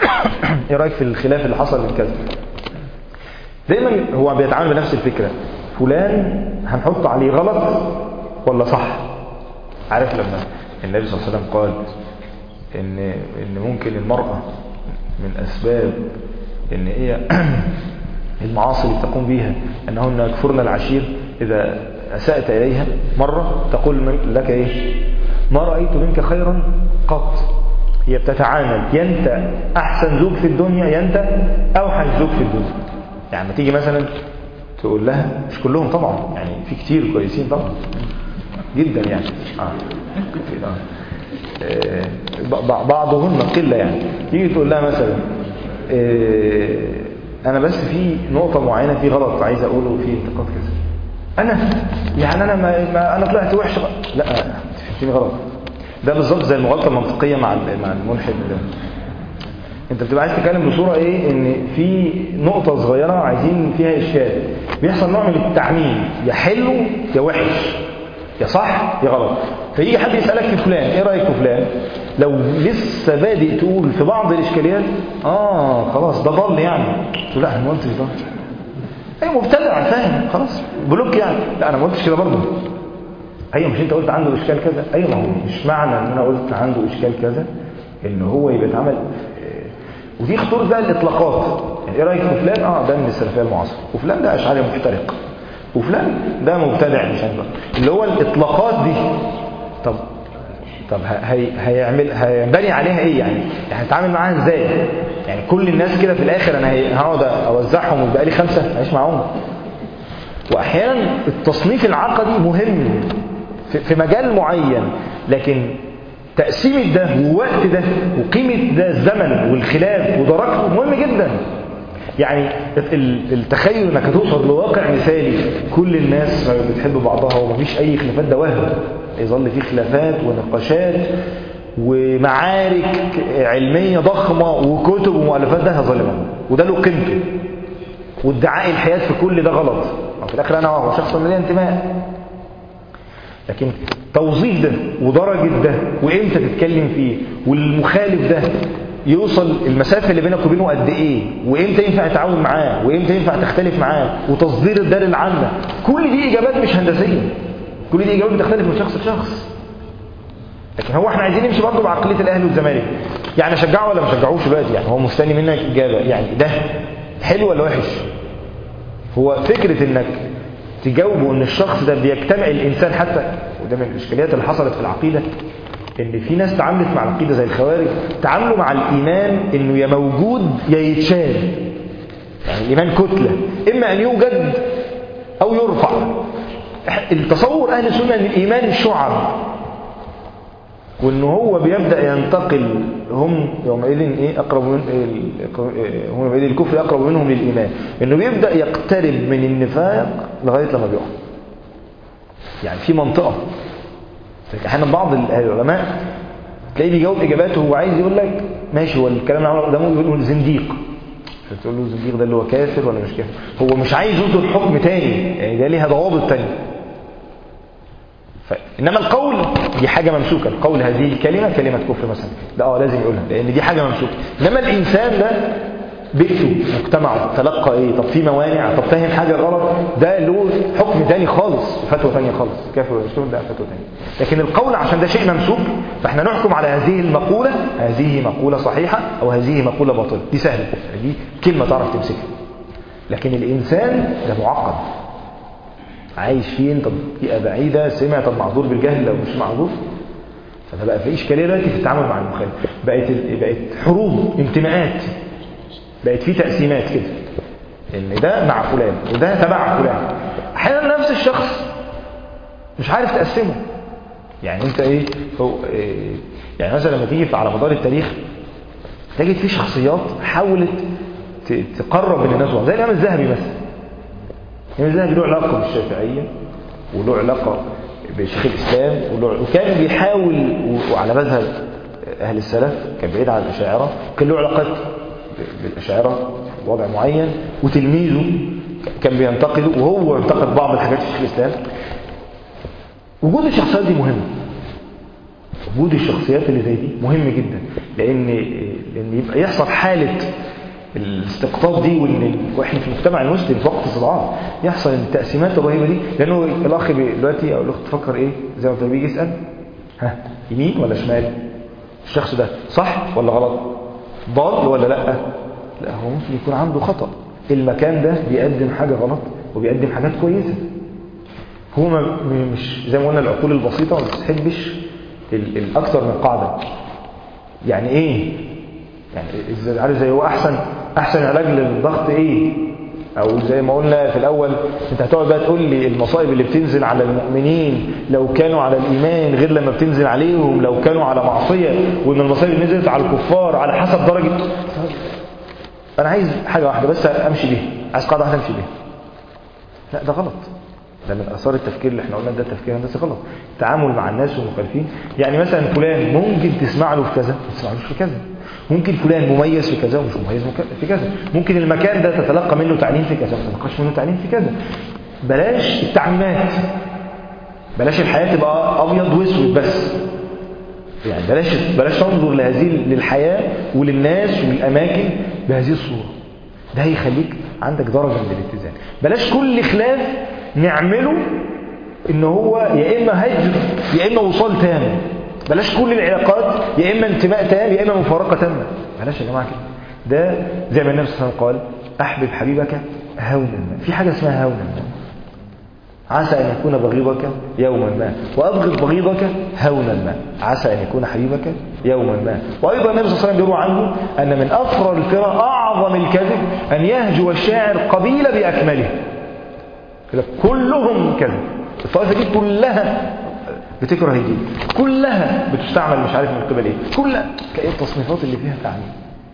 إيه رأيك في الخلاف اللي حصل من كذا دايما هو بيتعامل بنفس الفكرة فلان هنحط عليه غلط ولا صح عارف لما النبي صلى الله عليه وسلم قال ان ان ممكن المرأة من اسباب ان هي المعاصي اللي تقوم بها انهن يكفرن العشير اذا اسأت اليها مرة تقول لك ايه ما رأيت منك خيرا قط هي بتتعامل ينت احسن زوج في الدنيا ينت اوحش زوج في الدنيا يعني تيجي مثلا تقول لها مش كلهم طبعا يعني في كتير كويسين طبعا جدا يعني آه. آه. بعضهن قلة يعني تيجي تقول لها مثلا آه انا بس في نقطة معينة في غلط عايز اقوله في انتقاد كذا انا يعني انا ما, ما انا طلعت وحش لا فهمتني غلط ده بالظبط زي المغالطه المنطقيه مع مع الملحد انت بتبقى عايز تتكلم بصوره ايه ان في نقطه صغيره عايزين فيها اشكال بيحصل نوع من التعميم يا حلو يا وحش يا صح يا غلط فيجي حد يسالك في فلان ايه رايك في فلان لو لسه بادئ تقول في بعض الاشكاليات اه خلاص ده ضل يعني تقول لا انا ما قلتش ده اي مبتدع فاهم خلاص بلوك يعني لا انا ما قلتش كده برضه ايوه مش انت قلت عنده اشكال كذا ايوه ما هو مش معنى ان انا قلت عنده اشكال كذا ان هو يبقى اتعمل ودي خطوره بقى الاطلاقات يعني ايه رايك في فلان اه ده من السلفيه المعاصره وفلان ده اشعري محترق وفلان ده مبتدع مش عارف اللي هو الاطلاقات دي طب طب هي هيعمل هينبني عليها ايه يعني يعني هتعامل معاها ازاي يعني كل الناس كده في الاخر انا هقعد اوزعهم ويبقى لي خمسه اعيش معاهم واحيانا التصنيف العقدي مهم في مجال معين لكن تقسيمة ده ووقت ده وقيمة ده الزمن والخلاف ودرجته مهم جدا يعني التخيل انك هتوصل لواقع مثالي كل الناس بتحب بعضها ومفيش اي خلافات ده وهم يظل فيه خلافات ونقاشات ومعارك علمية ضخمة وكتب ومؤلفات ده هظل وده له قيمته وادعاء الحياة في كل ده غلط في الاخر انا هو شخص ليه انتماء لكن توظيف ده ودرجة ده وامتى تتكلم فيه والمخالف ده يوصل المسافة اللي بينك وبينه قد ايه وامتى ينفع تتعاون معاه وامتى ينفع تختلف معاه وتصدير الدار العامة كل دي اجابات مش هندسية كل دي اجابات بتختلف من شخص لشخص لكن هو احنا عايزين نمشي برضه بعقليه الاهلي والزمالك يعني اشجعه ولا ما اشجعوش دلوقتي يعني هو مستني منك اجابه يعني ده حلو ولا وحش هو فكره انك تجاوبه ان الشخص ده بيجتمع الانسان حتى وده من الاشكاليات اللي حصلت في العقيده ان في ناس تعاملت مع العقيده زي الخوارج تعاملوا مع الايمان انه يا موجود يا يتشال يعني الايمان كتله اما ان يوجد او يرفع التصور اهل السنه ان الايمان شعب وان هو بيبدا ينتقل هم يومئذ ايه اقرب من إيه هم يومئذ الكفر اقرب منهم للايمان انه بيبدا يقترب من النفاق لغايه لما بيقع يعني في منطقه احيانا بعض العلماء تلاقيه بيجاوب اجاباته وهو عايز يقول لك ماشي هو الكلام اللي عمله قدامه بيقول له زنديق فتقول له الزنديق ده اللي هو كافر ولا مش كافر هو مش عايز يصدر حكم تاني يعني ده ليها ضوابط تانية ف... انما القول دي حاجه ممسوكه القول هذه الكلمه كلمه كفر مثلا ده اه لازم يقولها لان دي حاجه ممسوكه انما الانسان ده بيئته مجتمعه تلقى ايه طب في موانع طب فاهم حاجه غلط ده له حكم تاني خالص وفتوى تانية خالص كافر ولا مش ده فتوى تانية لكن القول عشان ده شيء ممسوك فاحنا نحكم على هذه المقوله هذه مقوله صحيحه او هذه مقوله باطله دي سهله دي كلمه تعرف تمسكها لكن الانسان ده معقد عايش فين طب بيئه بعيده سمع طب معذور بالجهل لو مش معذور فده بقى في اشكاليه دلوقتي في التعامل مع المخالف بقت بقت حروب انتماءات بقت في تقسيمات كده ان ده مع فلان وده تبع فلان احيانا نفس الشخص مش عارف تقسمه يعني انت ايه هو إيه يعني مثلا لما تيجي على مدار التاريخ تجد في شخصيات حاولت تقرب من الناس زي الامام الذهبي مثلا الامام الذهبي له علاقه بالشافعيه وله علاقه بشيخ الاسلام وله وكان بيحاول وعلى مذهب اهل السلف كان بعيد عن الاشاعره كان له علاقات بالاشاعره في وضع معين وتلميذه كان بينتقده وهو ينتقد بعض الحاجات في شيخ الاسلام وجود الشخصيات دي مهم وجود الشخصيات اللي زي دي مهم جدا لان لان يبقى يحصل حاله الاستقطاب دي وان واحنا في المجتمع المسلم في وقت استضعاف يحصل التقسيمات الرهيبه دي لانه الاخ بي- دلوقتي او الاخت تفكر ايه زي ما انت بيجي يسال ها يمين ولا شمال الشخص ده صح ولا غلط ضال ولا لا لا هو ممكن يكون عنده خطأ المكان ده بيقدم حاجة غلط وبيقدم حاجات كويسة هو ما م- مش زي ما قلنا العقول البسيطة ما بتحبش ال- الأكثر من قاعدة يعني إيه؟ يعني إزاي- عارف زي هو أحسن أحسن علاج للضغط إيه؟ أو زي ما قلنا في الأول أنت هتقعد بقى تقول لي المصائب اللي بتنزل على المؤمنين لو كانوا على الإيمان غير لما بتنزل عليهم لو كانوا على معصية وإن المصائب اللي نزلت على الكفار على حسب درجة أنا عايز حاجة واحدة بس أمشي بيها عايز قاعدة واحدة أمشي بيها لا ده غلط ده من اثار التفكير اللي احنا قلنا ده تفكير هندسي غلط التعامل مع الناس والمخالفين يعني مثلا فلان ممكن تسمع له في كذا ما تسمعلوش في كذا ممكن فلان مميز في كذا ومش مميز مك- في كذا ممكن المكان ده تتلقى منه تعليم في كذا وما تتلقاش منه تعليم في كذا بلاش التعميمات بلاش الحياه تبقى ابيض واسود بس يعني بلاش بلاش تنظر لهذه للحياه وللناس وللاماكن بهذه الصوره ده هيخليك عندك درجه من الاتزان بلاش كل خلاف نعمله ان هو يا اما هجر يا اما وصال تام بلاش كل العلاقات يا اما انتماء تام يا اما مفارقه تامه بلاش يا جماعه كده ده زي ما النبي صلى الله عليه وسلم قال احبب حبيبك هونا ما في حاجه اسمها هونا ما عسى أن يكون بغيضك يوما ما وأبغض بغيضك هونا ما عسى أن يكون حبيبك يوما ما وأيضا النبي صلى الله عليه وسلم يروى عنه أن من أفرى الفرى أعظم الكذب أن يهجو الشاعر قبيلة بأكمله كده كلهم كذب الطائفة دي كلها بتكره الدين كلها بتستعمل مش عارف من قبل ايه كلها تلاقي التصنيفات اللي فيها تعميم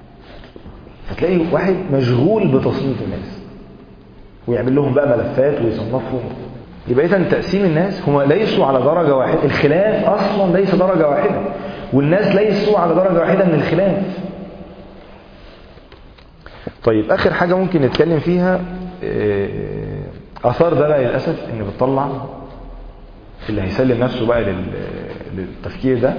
فتلاقي واحد مشغول بتصنيف الناس ويعمل لهم بقى ملفات ويصنفهم يبقى اذا تقسيم الناس هم ليسوا على درجة واحدة الخلاف أصلا ليس درجة واحدة والناس ليسوا على درجة واحدة من الخلاف طيب آخر حاجة ممكن نتكلم فيها آه، آثار ده بقى للأسف إن بتطلع اللي هيسلم نفسه بقى لل- للتفكير ده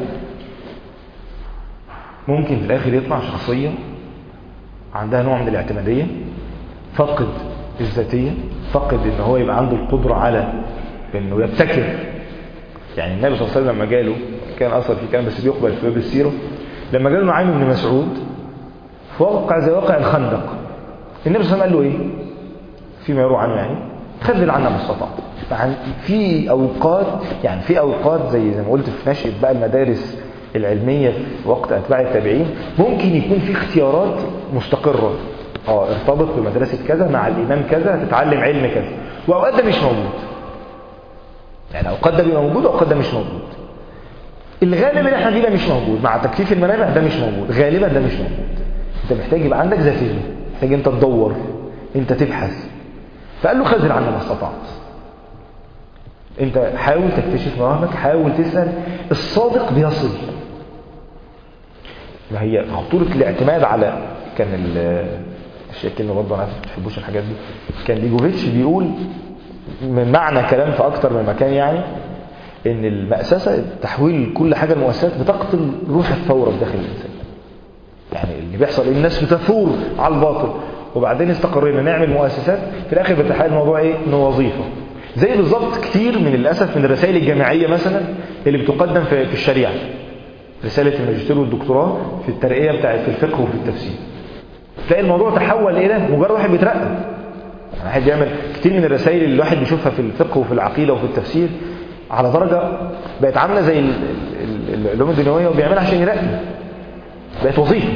ممكن في الآخر يطلع شخصية عندها نوع من الاعتمادية فقد الذاتية فقد ان هو يبقى عنده القدرة على انه يبتكر يعني النبي صلى الله عليه وسلم لما جاله كان اثر في كلام بس بيقبل في باب السيرة لما جاله نعيم بن مسعود في واقع زي واقع الخندق النبي صلى الله عليه وسلم قال له ايه فيما يروى عنه يعني خذل عنا ما استطعت يعني في اوقات يعني في اوقات زي زي ما قلت في نشأة بقى المدارس العلمية في وقت اتباع التابعين ممكن يكون في اختيارات مستقرة اه ارتبط بمدرسة كذا مع الامام كذا تتعلم علم كذا واوقات ده مش موجود يعني اوقات ده بيبقى موجود واوقات ده مش موجود الغالب اللي احنا فيه ده مش موجود مع تكثيف المنابع ده مش موجود غالبا ده مش موجود انت محتاج يبقى عندك ذاتيه محتاج انت تدور انت تبحث فقال له خذل عنا ما استطعت انت حاول تكتشف مواهبك حاول تسأل الصادق بيصل ما هي خطورة الاعتماد على كان ال- الشيء كلمة برضه انا عارف ما بتحبوش الحاجات دي كان ليجوفيتش بيقول من معنى كلام في اكتر من مكان يعني ان المأسسة تحويل كل حاجة المؤسسات بتقتل روح الثورة في داخل الانسان يعني اللي بيحصل إن الناس بتثور على الباطل وبعدين استقرينا نعمل مؤسسات في الاخر بتحول الموضوع ايه انه وظيفه زي بالظبط كتير من للاسف من الرسائل الجامعيه مثلا اللي بتقدم في في الشريعه رساله الماجستير والدكتوراه في الترقيه بتاعت في الفقه وفي التفسير تلاقي الموضوع تحول الى مجرد واحد بيترقى يعني واحد بيعمل كتير من الرسائل اللي الواحد بيشوفها في الفقه وفي العقيده وفي التفسير على درجه بقت عامله زي ال- ال- ال- العلوم الدنيويه وبيعملها عشان يرقي بقت وظيفه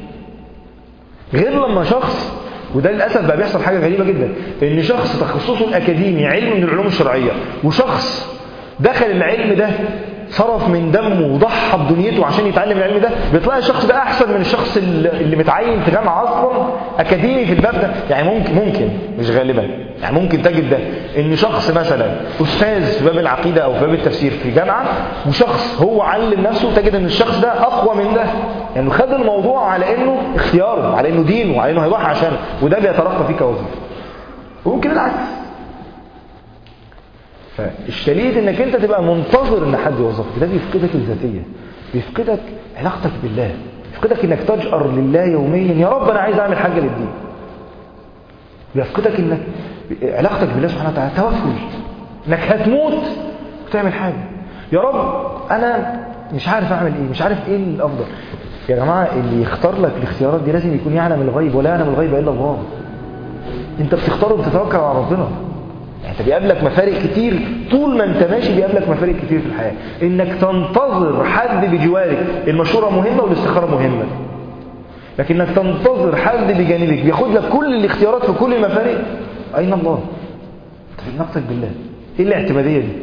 غير لما شخص وده للاسف بقى بيحصل حاجه غريبه جدا ان شخص تخصصه الاكاديمي علم من العلوم الشرعيه وشخص دخل العلم ده صرف من دمه وضحى بدنيته عشان يتعلم العلم ده بتلاقي الشخص ده احسن من الشخص اللي اللي متعين في جامعه اصلا اكاديمي في الباب ده يعني ممكن ممكن مش غالبا يعني ممكن تجد ده ان شخص مثلا استاذ في باب العقيده او في باب التفسير في جامعه وشخص هو علم نفسه تجد ان الشخص ده اقوى من ده يعني خد الموضوع على انه اختياره على انه دينه على انه هيضحي عشانه وده بيترقى فيه كوظيفه وممكن العكس فالشديد انك انت تبقى منتظر ان حد يوظفك ده بيفقدك الذاتيه بيفقدك علاقتك بالله بيفقدك انك تجأر لله يوميا يا رب انا عايز اعمل حاجه للدين بيفقدك انك علاقتك بالله سبحانه وتعالى توكل انك هتموت وتعمل حاجه يا رب انا مش عارف اعمل ايه مش عارف ايه الافضل يا جماعه اللي يختار لك الاختيارات دي لازم يكون يعلم الغيب ولا يعلم الغيب الا الله انت بتختار وبتتوكل على ربنا يعني انت بيقابلك مفارق كتير طول ما انت ماشي بيقابلك مفارق كتير في الحياه انك تنتظر حد بجوارك المشوره مهمه والاستخاره مهمه لكن انك تنتظر حد بجانبك بياخد لك كل الاختيارات في كل المفارق اين الله انت في علاقتك بالله ايه الاعتماديه دي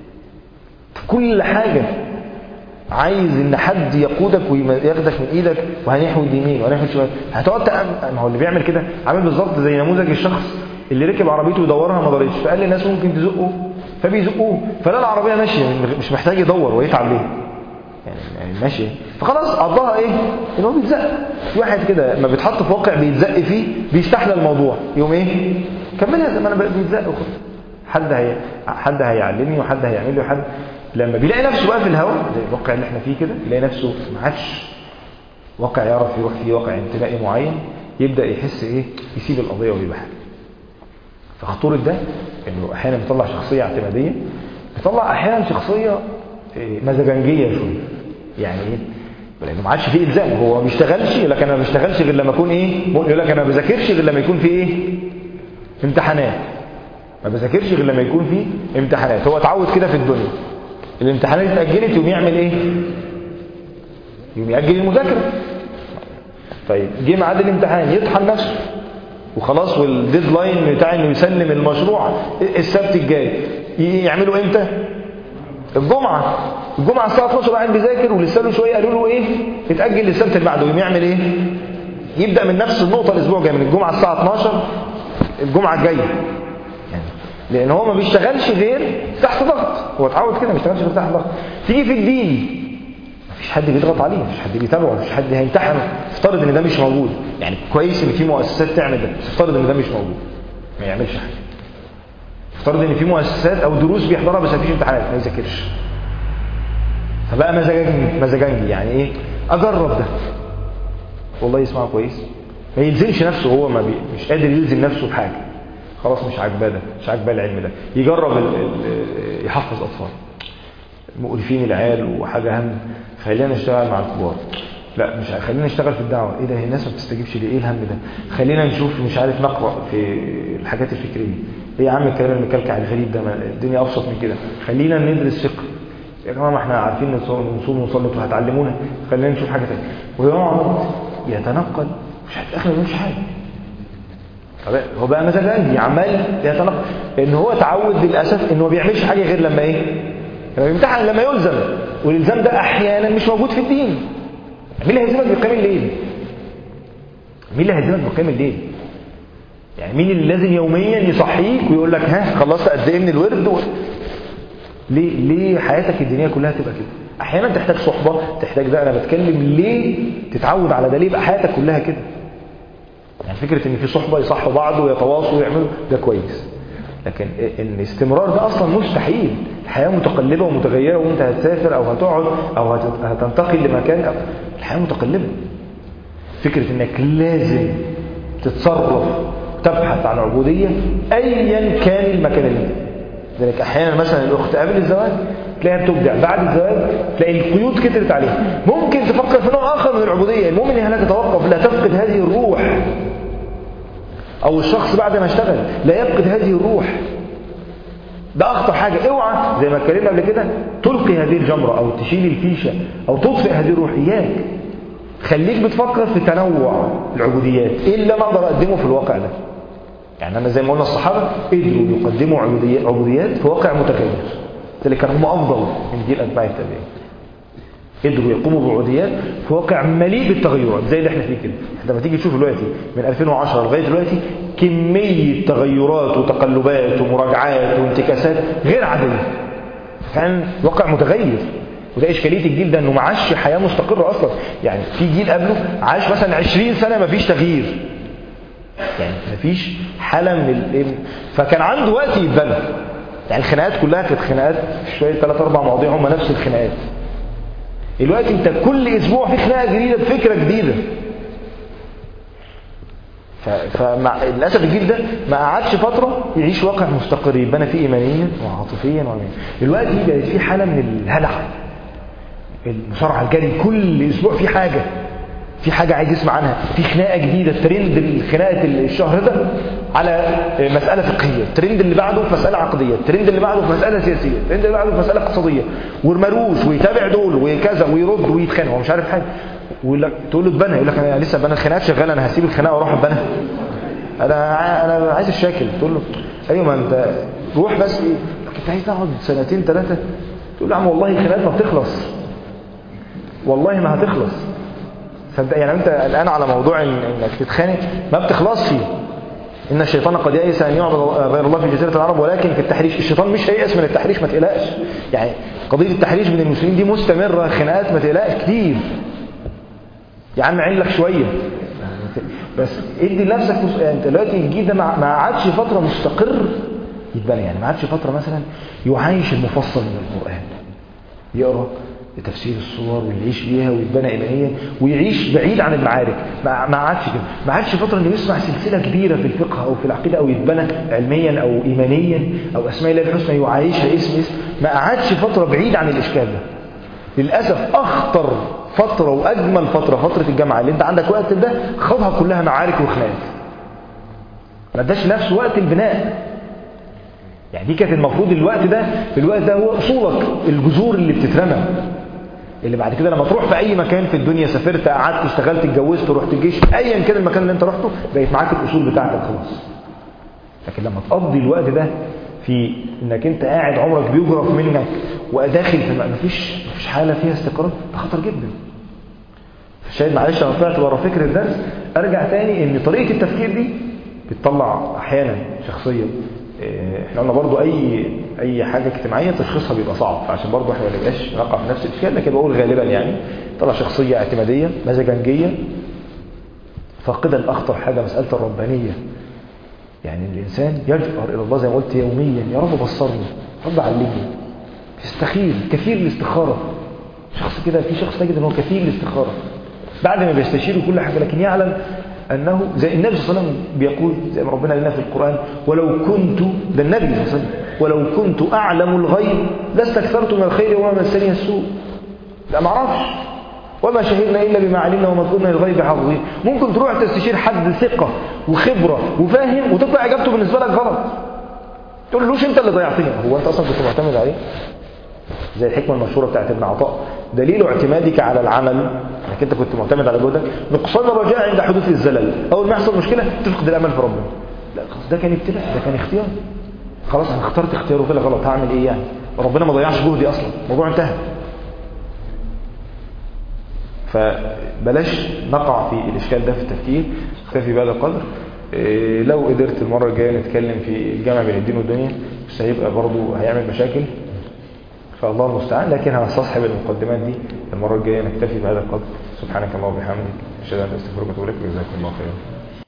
في كل حاجه عايز ان حد يقودك وياخدك من ايدك وهنحود يمين وهنحود شمال هتقعد تأم... ما هو اللي بيعمل كده عامل بالظبط زي نموذج الشخص اللي ركب عربيته يدورها ما دارتش فقال للناس ممكن تزقه فبيزقوه فلا العربيه ماشيه مش محتاج يدور ويتعب ليه يعني, يعني ماشي فخلاص قضاها ايه ان هو بيتزق في واحد كده لما بيتحط في واقع بيتزق فيه بيستحلى الموضوع يوم ايه كملها زي ما انا بيتزق وخلاص حد هي حد هيعلمني وحد هيعمل لي وحد لما بيلاقي نفسه بقى في الهواء زي الواقع اللي احنا فيه كده بيلاقي نفسه ما عادش واقع يعرف يروح فيه واقع انتمائي معين يبدا يحس ايه يسيب القضيه ويبقى فخطوره ده انه احيانا بيطلع شخصيه اعتماديه بيطلع احيانا شخصيه مزاجنجيه شويه يعني ايه لانه ما عادش فيه الزام هو ما بيشتغلش لكن انا ما بشتغلش غير لما اكون ايه يقول لك انا ما بذاكرش غير لما يكون في ايه امتحانات ما بذاكرش غير لما يكون في امتحانات هو اتعود كده في الدنيا الامتحانات اتاجلت يقوم يعمل ايه يقوم ياجل المذاكره طيب جه ميعاد الامتحان يطحن نفسه وخلاص والديدلاين بتاع انه يسلم المشروع السبت الجاي يعملوا امتى الجمعه الجمعه الساعه 12 قاعد بيذاكر ولسه له شويه قالوا له ايه اتاجل للسبت اللي بعده يقوم يعمل ايه يبدا من نفس النقطه الاسبوع الجاي من الجمعه الساعه 12 الجمعه الجايه يعني لان هو ما بيشتغلش غير تحت ضغط هو اتعود كده ما بيشتغلش غير تحت ضغط تيجي في الدين مفيش حد بيضغط عليه مفيش حد بيتابعه مفيش حد هيمتحن افترض ان ده مش موجود يعني كويس ان في مؤسسات تعمل ده بس افترض ان ده مش موجود ما يعملش حاجه افترض ان في مؤسسات او دروس بيحضرها بس مفيش امتحانات ما يذاكرش فبقى مزاجنجي مزاجنجي يعني ايه اجرب ده والله يسمعه كويس ما يلزمش نفسه هو ما بي... مش قادر يلزم نفسه بحاجه خلاص مش عاجباه ده مش عاجباه العلم ده يجرب ال... ال... يحفظ اطفال مؤلفين العيال وحاجه اهم خلينا نشتغل مع الكبار لا مش خلينا نشتغل في الدعوه ايه ده هي الناس ما بتستجيبش ليه ايه الهم ده خلينا نشوف مش عارف نقرا في الحاجات الفكريه ايه يا عم الكلام المكلكع الغريب ده ما الدنيا ابسط من كده خلينا ندرس فقه يا جماعه ما احنا عارفين نصوم ونصلي وهتعلمونا خلينا نشوف حاجه ثانيه ويقعد يتنقل مش في الاخر ما حاجه طب هو بقى مزاجنجي عمال يتنقل لان هو اتعود للاسف ان هو ما بيعملش حاجه غير لما ايه لما يمتحن لما يلزم والالزام ده احيانا مش موجود في الدين مين اللي هيلزمك بقيام الليل مين اللي هيلزمك بقيام الليل يعني مين اللي لازم يوميا يصحيك ويقول لك ها خلصت قد ايه من الورد و... ليه ليه حياتك الدينيه كلها تبقى كده احيانا تحتاج صحبه تحتاج ده انا بتكلم ليه تتعود على ده ليه يبقى حياتك كلها كده يعني فكره ان في صحبه يصحوا بعض ويتواصوا ويعملوا ده كويس لكن ان استمرار ده اصلا مستحيل الحياه متقلبه ومتغيره وانت هتسافر او هتقعد او هتنتقل لمكان أو الحياه متقلبه فكره انك لازم تتصرف تبحث عن عبوديه ايا كان المكان اللي انت لذلك احيانا مثلا الاخت قبل الزواج تلاقيها بتبدع بعد الزواج تلاقي القيود كترت عليها ممكن تفكر في نوع اخر من العبوديه المؤمن انها لا تتوقف لا تفقد هذه الروح او الشخص بعد ما اشتغل لا يفقد هذه الروح ده اخطر حاجه اوعى زي ما اتكلمنا قبل كده تلقي هذه الجمره او تشيل الفيشه او تطفئ هذه الروح اياك خليك بتفكر في تنوع العبوديات ايه اللي انا اقدر اقدمه في الواقع ده يعني انا زي ما قلنا الصحابه قدروا يقدموا عبوديات, عبوديات في واقع متغير اللي كانوا هم افضل من جيل اتباع التابعين قدروا يقوموا بعبوديات في واقع مليء بالتغيرات زي اللي احنا فيه كده لما تيجي تشوف دلوقتي من 2010 لغايه دلوقتي كميه تغيرات وتقلبات ومراجعات وانتكاسات غير عاديه كان واقع متغير وده اشكاليه الجيل ده انه ما عاش حياه مستقره اصلا يعني في جيل قبله عاش مثلا 20 سنه ما فيش تغيير يعني ما فيش حاله من ال... فكان عنده وقت يتبنى يعني الخناقات كلها كانت خناقات شويه ثلاث اربع مواضيع هم نفس الخناقات دلوقتي انت كل اسبوع في خناقه جديده بفكره جديده فمع للاسف الجيل ده ما قعدش فتره يعيش واقع مستقر يبنى فيه ايمانيا وعاطفيا وعلميا دلوقتي بقت في حاله من الهلع المصارعه الجري كل اسبوع في حاجه في حاجه عايز يسمع عنها في خناقه جديده الترند خناقه الشهر ده على مساله فقهيه الترند اللي بعده في مساله عقديه الترند اللي بعده في مساله سياسيه الترند اللي بعده في مساله اقتصاديه والمروس ويتابع دول وكذا ويرد ويتخانق هو مش عارف حاجه ويقول لك تقول له اتبنى يقول لك انا لسه بنى الخناقات شغاله انا هسيب الخناقه واروح اتبنى انا انا عايز الشكل تقول له ايوه ما انت روح بس ايه انت عايز تقعد سنتين ثلاثه تقول له يا عم والله الخناقات ما بتخلص والله ما هتخلص صدق يعني انت الان على موضوع إن انك تتخانق ما بتخلصش ان الشيطان قد يئس ان يعبد غير الله في جزيره العرب ولكن في التحريش الشيطان مش هيئس من التحريش ما تقلقش يعني قضيه التحريش بين المسلمين دي مستمره خناقات ما تقلقش كتير يا عم عين لك شويه بس ادي لنفسك مس... يعني انت دلوقتي الجيل ده ما عادش فتره مستقر يتبنى يعني ما عادش فتره مثلا يعايش المفصل من القران يقرا تفسير الصور ويعيش بيها ويتبنى إيمانيا ويعيش بعيد عن المعارك ما عادش كده ما عادش فترة انه يسمع سلسلة كبيرة في الفقه أو في العقيدة أو يتبنى علميا أو إيمانيا أو أسماء الله الحسنى يعايشها اسم اسم ما عادش فترة بعيد عن الإشكال ده للأسف أخطر فترة وأجمل فترة فترة الجامعة اللي أنت عندك وقت ده خدها كلها معارك وخناقات ما اداش نفس وقت البناء يعني دي كانت المفروض الوقت ده في الوقت ده هو أصولك الجذور اللي بتترمى اللي بعد كده لما تروح في اي مكان في الدنيا سافرت قعدت اشتغلت اتجوزت رحت الجيش ايا كان المكان اللي انت رحته بقت معاك الاصول بتاعتك خلاص لكن لما تقضي الوقت ده في انك انت قاعد عمرك بيجرف منك وداخل في مفيش مفيش حاله فيها استقرار ده خطر جدا فالشاهد معلش انا طلعت ورا فكر الدرس ارجع تاني ان طريقه التفكير دي بتطلع احيانا شخصيه احنا قلنا برضو اي اي حاجه اجتماعيه تشخيصها بيبقى صعب فعشان برضو احنا ما نبقاش نقع في نفس الاشكال لكن بقول غالبا يعني طلع شخصيه اعتماديه مزاجنجيه فاقده لاخطر حاجه مساله الربانيه يعني الانسان يجأر الى الله زي ما قلت يوميا يا رب بصرني يا رب علمني يستخير كثير الاستخاره شخص كده في شخص تجد ان هو كثير الاستخاره بعد ما بيستشير كل حاجه لكن يعلم أنه زي النبي صلى الله عليه وسلم بيقول زي ما ربنا لنا في القرآن ولو كنت ده النبي صلى الله عليه وسلم ولو كنت أعلم الغيب لاستكثرت من الخير وما مسني السوء لا ما اعرفش وما شهدنا إلا بما علمنا وما كنا للغيب حافظين ممكن تروح تستشير حد ثقة وخبرة وفاهم وتطلع إجابته بالنسبة لك غلط تقول لوش أنت اللي ضيعتني هو أنت أصلا كنت معتمد عليه زي الحكمة المشهورة بتاعت ابن عطاء دليل اعتمادك على العمل انك انت كنت معتمد على جهدك نقصان الرجاء عند حدوث الزلل اول ما يحصل مشكله تفقد الامل في ربنا لا خلاص ده كان ابتلاء ده كان اختيار خلاص انا اخترت اختيار وطلع غلط هعمل ايه يعني ربنا ما ضيعش جهدي اصلا الموضوع انتهى فبلاش نقع في الاشكال ده في التفكير اكتفي بهذا القدر إيه لو قدرت المره الجايه نتكلم في الجامع بين الدين والدنيا بس هيبقى برضه هيعمل مشاكل فالله المستعان لكن هنستصحب المقدمات دي المرة الجاية نكتفي بهذا القدر سبحانك اللهم وبحمدك أشهد أن لا إله إلا أنت أستغفرك وأتوب إليك وجزاكم الله خيرا